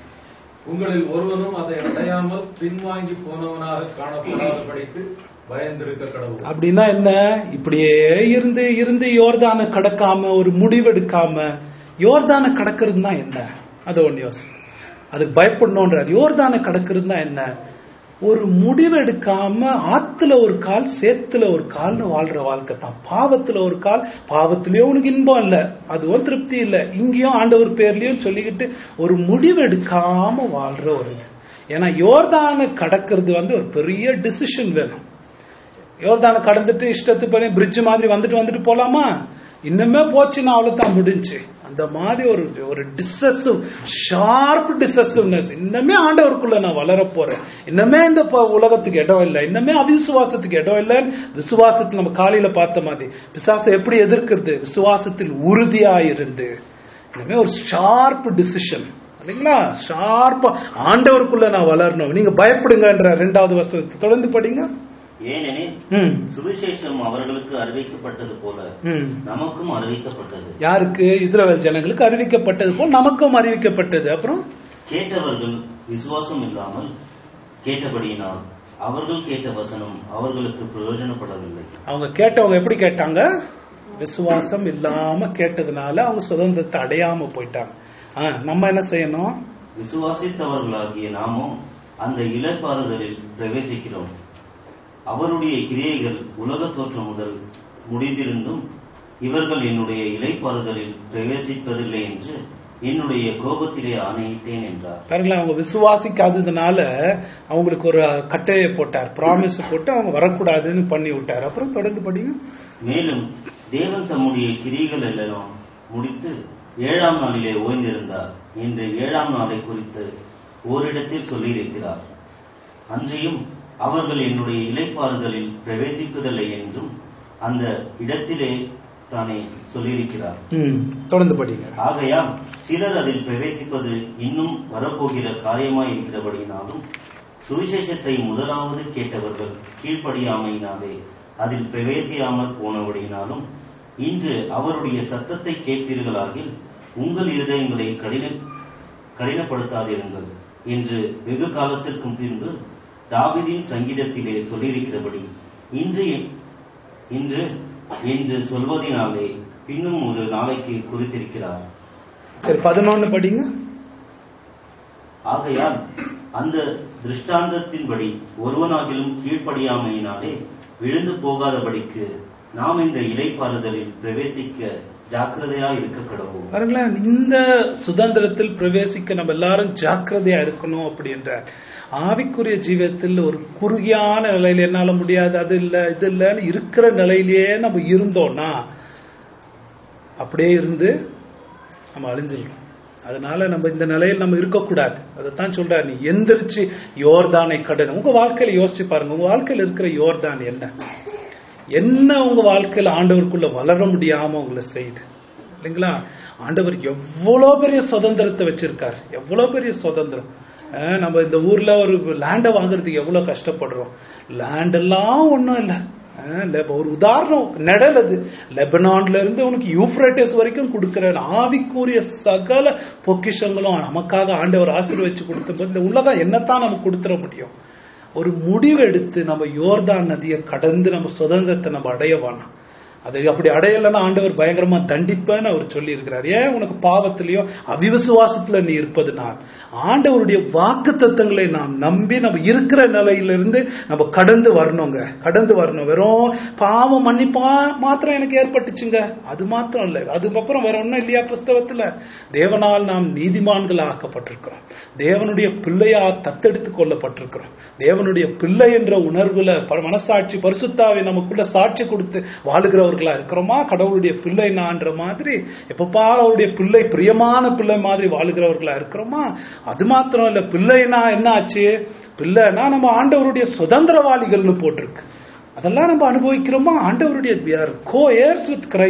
உங்களில் ஒருவனும் அதை அடையாமல் பின்வாங்கி போனவனாக காணப்படாதபடிக்கு பயந்திருக்க கடவுள் அப்படின்னா என்ன இப்படியே இருந்து இருந்து யோர்தான கடக்காம ஒரு முடிவெடுக்காம யோர்தான கடக்கிறது தான் என்ன அது ஒண்ணு யோசனை அதுக்கு பயப்படணுன்றார் யோர்தான கடக்கிறது தான் என்ன ஒரு முடிவெடுக்காம ஆத்துல ஒரு கால் சேத்துல ஒரு கால்னு வாழ்ற வாழ்க்கை தான் பாவத்துல ஒரு கால் பாவத்திலயும் உனக்கு இன்பம் இல்ல அதுவும் திருப்தி இல்ல இங்கேயும் ஆண்டவர் பேர்லயும் சொல்லிக்கிட்டு ஒரு முடிவெடுக்காம வாழ்ற ஒரு இது ஏன்னா யோர்தான கடக்கிறது வந்து ஒரு பெரிய டிசிஷன் வேணும் யோர்தான கடந்துட்டு இஷ்டத்து பண்ணி பிரிட்ஜ் மாதிரி வந்துட்டு வந்துட்டு போலாமா இன்னுமே போச்சுன்னா அவ்வளவுதான் முடிஞ்சு அந்த மாதிரி ஒரு ஒரு டிசசிவ் ஷார்ப் டிசசிவ்னஸ் இன்னுமே ஆண்டவருக்குள்ள நான் வளர போறேன் இன்னுமே இந்த ப- உலகத்துக்கு இடம் இல்லை இன்னுமே அவிசுவாசத்துக்கு இடம் இல்லை விசுவாசத்தில் நம்ம காலையில பார்த்த மாதிரி விசுவாசம் எப்படி எதிர்க்கிறது விசுவாசத்தில் உறுதியா இருந்து இனிமே ஒரு ஷார்ப் டிசிஷன் இல்லைங்களா ஷார்ப்பா ஆண்டவருக்குள்ள நான் வளரணும் நீங்க பயப்படுங்கன்ற ரெண்டாவது வசனத்தை தொடர்ந்து படிங்க ஏனெனில் ம் சுவிசேஷம் அவர்களுக்கு அறிவிக்கப்பட்டது போல ம் நமக்கும் அறிவிக்கப்பட்டது யாருக்கு இஸ்ரவேல் ஜனங்களுக்கு அறிவிக்கப்பட்டது போல் நமக்கும் அறிவிக்கப்பட்டது அப்புறம் கேட்டவர்கள் விசுவாசம் இல்லாமல் கேட்டபடியினால் அவர்கள் கேட்ட வசனம் அவர்களுக்கு பிரயோஜனப்படவில்லை அவங்க கேட்டவங்க எப்படி கேட்டாங்க விசுவாசம் இல்லாம கேட்டதுனால அவங்க சுதந்திரத்தை அடையாம போயிட்டாங்க ஆ, நம்ம என்ன செய்யணும் விசுவாசித்தவர்களாகிய நாமோ அந்த இலைப்பாறுதலில் பிரவேசிக்கிறோம் அவருடைய கிரியைகள் உலக தோற்றம் முதல் முடிந்திருந்தும் இவர்கள் என்னுடைய இலைப்பாறுதலில் பிரவேசிப்பதில்லை என்று என்னுடைய கோபத்திலே ஆணையிட்டேன் என்றார் பாருங்களேன் அவங்க விசுவாசிக்காததுனால அவங்களுக்கு ஒரு கட்டையை போட்டார் ப்ராமிஸ் போட்டு அவங்க வரக்கூடாதுன்னு பண்ணி விட்டார் அப்புறம் தொடர்ந்து படிங்க மேலும் தேவன் தம்முடைய கிரியைகள் எல்லாம் முடித்து ஏழாம் நாளிலே ஓய்ந்திருந்தார் என்று ஏழாம் நாளை குறித்து ஓரிடத்தில் சொல்லியிருக்கிறார் அன்றியும் அவர்கள் என்னுடைய இலைப்பாறுதலில் பிரவேசிப்பதில்லை என்றும் அந்த இடத்திலே தானே சொல்லியிருக்கிறார் ம், தொடர்ந்து படிங்க ஆகையால் சிலர் அதில் பிரவேசிப்பது இன்னும் வரப்போகிற காரியமாய் இருக்கிறபடியினாலும் சுவிசேஷத்தை முதலாவது கேட்டவர்கள் கீழ்ப்படியாமையினாலே அதில் பிரவேசியாமல் போனபடியினாலும் இன்று அவருடைய சத்தத்தை கேட்பீர்களாகில் உங்கள் இருதயங்களை கடின கடினப்படுத்தாதிருங்கள் என்று வெகு காலத்திற்கும் பின்பு தாவீதின் சங்கீதத்திலே சொல்லியிருக்கிறபடி இன்று இன்று என்று சொல்வதினாலே பின்னும் ஒரு நாளைக்கு குறித்திருக்கிறார் சரி பதினொன்னு படிங்க ஆகையால் அந்த திருஷ்டாந்தத்தின்படி ஒருவனாகிலும் கீழ்ப்படியாமையினாலே விழுந்து போகாதபடிக்கு நாம் இந்த இலைப்பாறுதலில் பிரவேசிக்க ஜாக்கிரதையா இருக்க கடவோம் பாருங்களேன் இந்த சுதந்திரத்தில் பிரவேசிக்க நம்ம எல்லாரும் ஜாக்கிரதையா இருக்கணும் அப்படின்றார் ஆவிக்குரிய ஜீவியத்தில் ஒரு குறுகியான நிலையில என்னால முடியாது அது இல்ல இது இல்லைன்னு இருக்கிற நிலையிலேயே நம்ம இருந்தோம்னா அப்படியே இருந்து நம்ம அழிஞ்சிடணும் அதனால நம்ம இந்த நிலையில் நம்ம இருக்கக்கூடாது அதைத்தான் சொல்றாரு நீ எந்திரிச்சு யோர்தானை கடந்து உங்க வாழ்க்கையில யோசிச்சு பாருங்க உங்க வாழ்க்கையில இருக்கிற யோர்தான் என்ன என்ன உங்க வாழ்க்கையில ஆண்டவருக்குள்ள வளர முடியாம உங்களை செய்யுது இல்லைங்களா ஆண்டவர் எவ்வளவு பெரிய சுதந்திரத்தை வச்சிருக்கார் எவ்வளவு பெரிய சுதந்திரம் அஹ் நம்ம இந்த ஊர்ல ஒரு லேண்டை வாங்குறதுக்கு எவ்வளவு கஷ்டப்படுறோம் லேண்ட் எல்லாம் ஒண்ணும் இல்ல அஹ் லெப- ஒரு உதாரணம் நிழல் அது லெபனான்ல இருந்து உனக்கு யூப்ரேட்டஸ் வரைக்கும் கொடுக்கிற ஆவிக்குரிய சகல பொக்கிஷங்களும் நமக்காக ஆண்டவர் ஆசீர்வச்சு கொடுத்த போது இந்த உலகம் என்னத்தான் நமக்கு கொடுத்துட முடியும் ஒரு முடிவு எடுத்து நம்ம யோர்தான் நதியை கடந்து நம்ம சுதந்திரத்தை நம்ம அடைய வேணாம் அதை அப்படி அடையலைன்னா ஆண்டவர் பயங்கரமா தண்டிப்பேன்னு அவர் சொல்லி இருக்கிறார் ஏன் உனக்கு பாவத்திலேயோ அவிவிசுவாசத்துல நீ இருப்பது நான் ஆண்டவருடைய வாக்கு தத்தங்களை நாம் நம்பி நம்ம இருக்கிற நிலையிலிருந்து நம்ம கடந்து வரணுங்க கடந்து வரணும் வெறும் பாவம் மன்னிப்பா மாத்திரம் எனக்கு ஏற்பட்டுச்சுங்க அது மாத்திரம் இல்லை அதுக்கப்புறம் வேற ஒண்ணும் இல்லையா கிறிஸ்தவத்துல தேவனால் நாம் நீதிமான்கள் ஆக்கப்பட்டிருக்கிறோம் தேவனுடைய பிள்ளையா தத்தெடுத்து கொள்ளப்பட்டிருக்கிறோம் தேவனுடைய பிள்ளை என்ற உணர்வுல ப- மனசாட்சி பரிசுத்தாவை நமக்குள்ள சாட்சி கொடுத்து வாழுகிறவர்களா இருக்கிறோமா கடவுளுடைய பிள்ளை நான்ற மாதிரி எப்பப்பா அவருடைய பிள்ளை பிரியமான பிள்ளை மாதிரி வாழுகிறவர்களா இருக்கிறோமா அது மாத்திரம் இல்ல பிள்ளைனா என்ன ஆச்சு பிள்ளைனா நம்ம ஆண்டவருடைய சுதந்திரவாளிகள்னு போட்டிருக்கு அதெல்லாம் நம்ம அனுபவிக்கிறோமா ஆண்டவருடைய கோ ஏர்ஸ் வித் கிரைஸ்ட்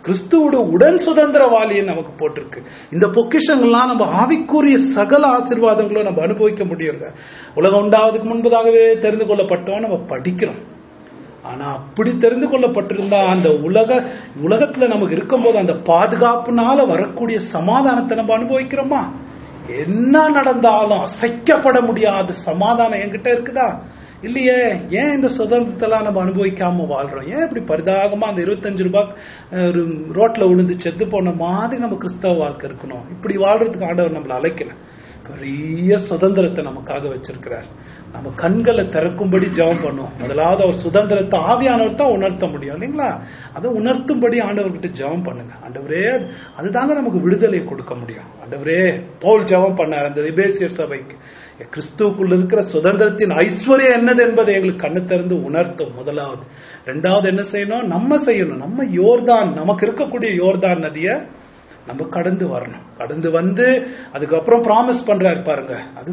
கிறிஸ்துவோட உடன் சுதந்திரவாளியை நமக்கு போட்டிருக்கு இந்த பொக்கிஷங்கள்லாம் நம்ம ஆவிக்குரிய சகல ஆசீர்வாதங்களும் நம்ம அனுபவிக்க முடியுங்க உலகம் உண்டாவதுக்கு முன்பதாகவே தெரிந்து கொள்ளப்பட்டோம் நம்ம படிக்கிறோம் ஆனா அப்படி தெரிந்து கொள்ளப்பட்டிருந்தா அந்த உலக உலகத்துல நமக்கு இருக்கும்போது அந்த பாதுகாப்புனால வரக்கூடிய சமாதானத்தை நம்ம அனுபவிக்கிறோமா என்ன நடந்தாலும் அசைக்கப்பட முடியாத சமாதானம் என்கிட்ட இருக்குதா இல்லையே ஏன் இந்த சுதந்திரத்தெல்லாம் நம்ம அனுபவிக்காம வாழ்றோம் ஏன் இப்படி பரிதாகமா அந்த இருபத்தஞ்சு ரூபாய் அஹ், ஒரு ரோட்ல விழுந்து செத்து போன மாதிரி நம்ம கிறிஸ்தவ வாழ்க்கை இருக்கணும் இப்படி வாழ்றதுக்கு ஆண்டவர் நம்மளை அழைக்கல பெரிய சுதந்திரத்தை நமக்காக வச்சிருக்கிறார் நம்ம கண்களை திறக்கும்படி ஜெபம் பண்ணும் முதலாவது அவர் சுதந்திரத்தை ஆவியானவர் தான் உணர்த்த முடியும் இல்லைங்களா அதை உணர்த்தும்படி ஆண்டவர்கிட்ட ஜெபம் பண்ணுங்க ஆண்டவரே அதுதாங்க நமக்கு விடுதலை கொடுக்க முடியும் ஆண்டவரே பவுல் ஜெபம் பண்ணார் அந்த எபேசியர் சபைக்கு கிறிஸ்துவுக்குள்ள இருக்கிற சுதந்திரத்தின் ஐஸ்வர்யம் என்னது என்பதை எங்களுக்கு கண்ணு திறந்து உணர்த்தும் முதலாவது ரெண்டாவது என்ன செய்யணும் நம்ம செய்யணும் நம்ம யோர்தான் நமக்கு இருக்கக்கூடிய யோர்தான் நதியை நம்ம கடந்து வரணும் கடந்து வந்து அதுக்கப்புறம் ப்ராமிஸ் பண்றாரு பாருங்க அது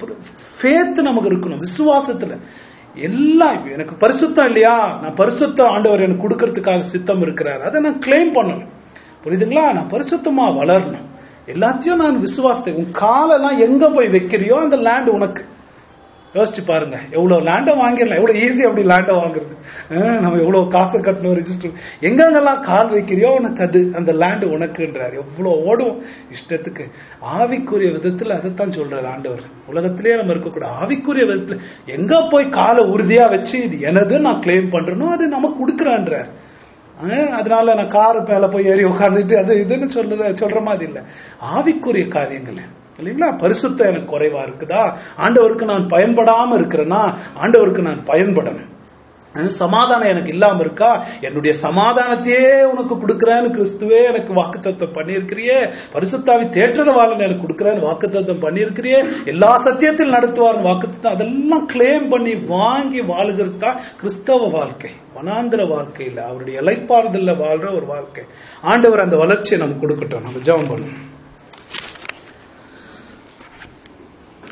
ஃபேத் நமக்கு இருக்கணும் விசுவாசத்துல எல்லாம் எனக்கு பரிசுத்தம் இல்லையா நான் பரிசுத்தம் ஆண்டவர் எனக்கு கொடுக்கறதுக்காக சித்தம் இருக்கிறார் அதை நான் கிளைம் பண்ணணும் புரியுதுங்களா நான் பரிசுத்தமா வளரணும் எல்லாத்தையும் நான் விசுவாசத்தை உன் காலெல்லாம் எங்க போய் வைக்கிறியோ அந்த லேண்ட் உனக்கு யோசிச்சு பாருங்க எவ்வளவு லேண்டை வாங்கிடலாம் எவ்வளவு ஈஸி அப்படி லேண்டை வாங்குறது அஹ் நம்ம எவ்வளவு காசு கட்டணும் ரெஜிஸ்டர் எங்கெங்கெல்லாம் கால் வைக்கிறியோ உனக்கு அது அந்த லேண்ட் உனக்குன்றார் எவ்வளவு ஓடும் இஷ்டத்துக்கு ஆவிக்குரிய விதத்துல அதைத்தான் சொல்றாரு ஆண்டவர் உலகத்திலேயே நம்ம இருக்கக்கூடாது ஆவிக்குரிய விதத்துல எங்க போய் காலை உறுதியா வச்சு இது எனது நான் கிளைம் பண்றேனோ அது நமக்கு கொடுக்குறான்றார் அஹ் அதனால நான் காரு மேல போய் ஏறி உட்கார்ந்துட்டு அது இதுன்னு சொல்ற சொல்ற மாதிரி இல்ல ஆவிக்குரிய காரியங்கள் இல்லைங்களா பரிசுத்தம் எனக்கு குறைவா இருக்குதா ஆண்டவருக்கு நான் பயன்படாம இருக்கிறேன்னா ஆண்டவருக்கு நான் பயன்படணும் அஹ் சமாதானம் எனக்கு இல்லாம இருக்கா என்னுடைய சமாதானத்தையே உனக்கு கொடுக்கிறேன்னு கிறிஸ்துவே எனக்கு வாக்குத்தத்தம் பண்ணியிருக்கிறியே பரிசுத்தாவி தேற்றரவாளன் எனக்கு கொடுக்கிறேன்னு வாக்குத்தத்தம் பண்ணியிருக்கிறியே எல்லா சத்தியத்தில் நடத்துவார் வாக்குத்தத்தம் அதெல்லாம் கிளைம் பண்ணி வாங்கி வாழுகிறது தான் கிறிஸ்தவ வாழ்க்கை வனாந்திர வாழ்க்கையில் அவருடைய இலைப்பாறுதல்ல வாழ்ற ஒரு வாழ்க்கை ஆண்டவர் அந்த வளர்ச்சியை நமக்கு கொடுக்கட்டும் நம்ம ஜெபம் பண்ணுவோம்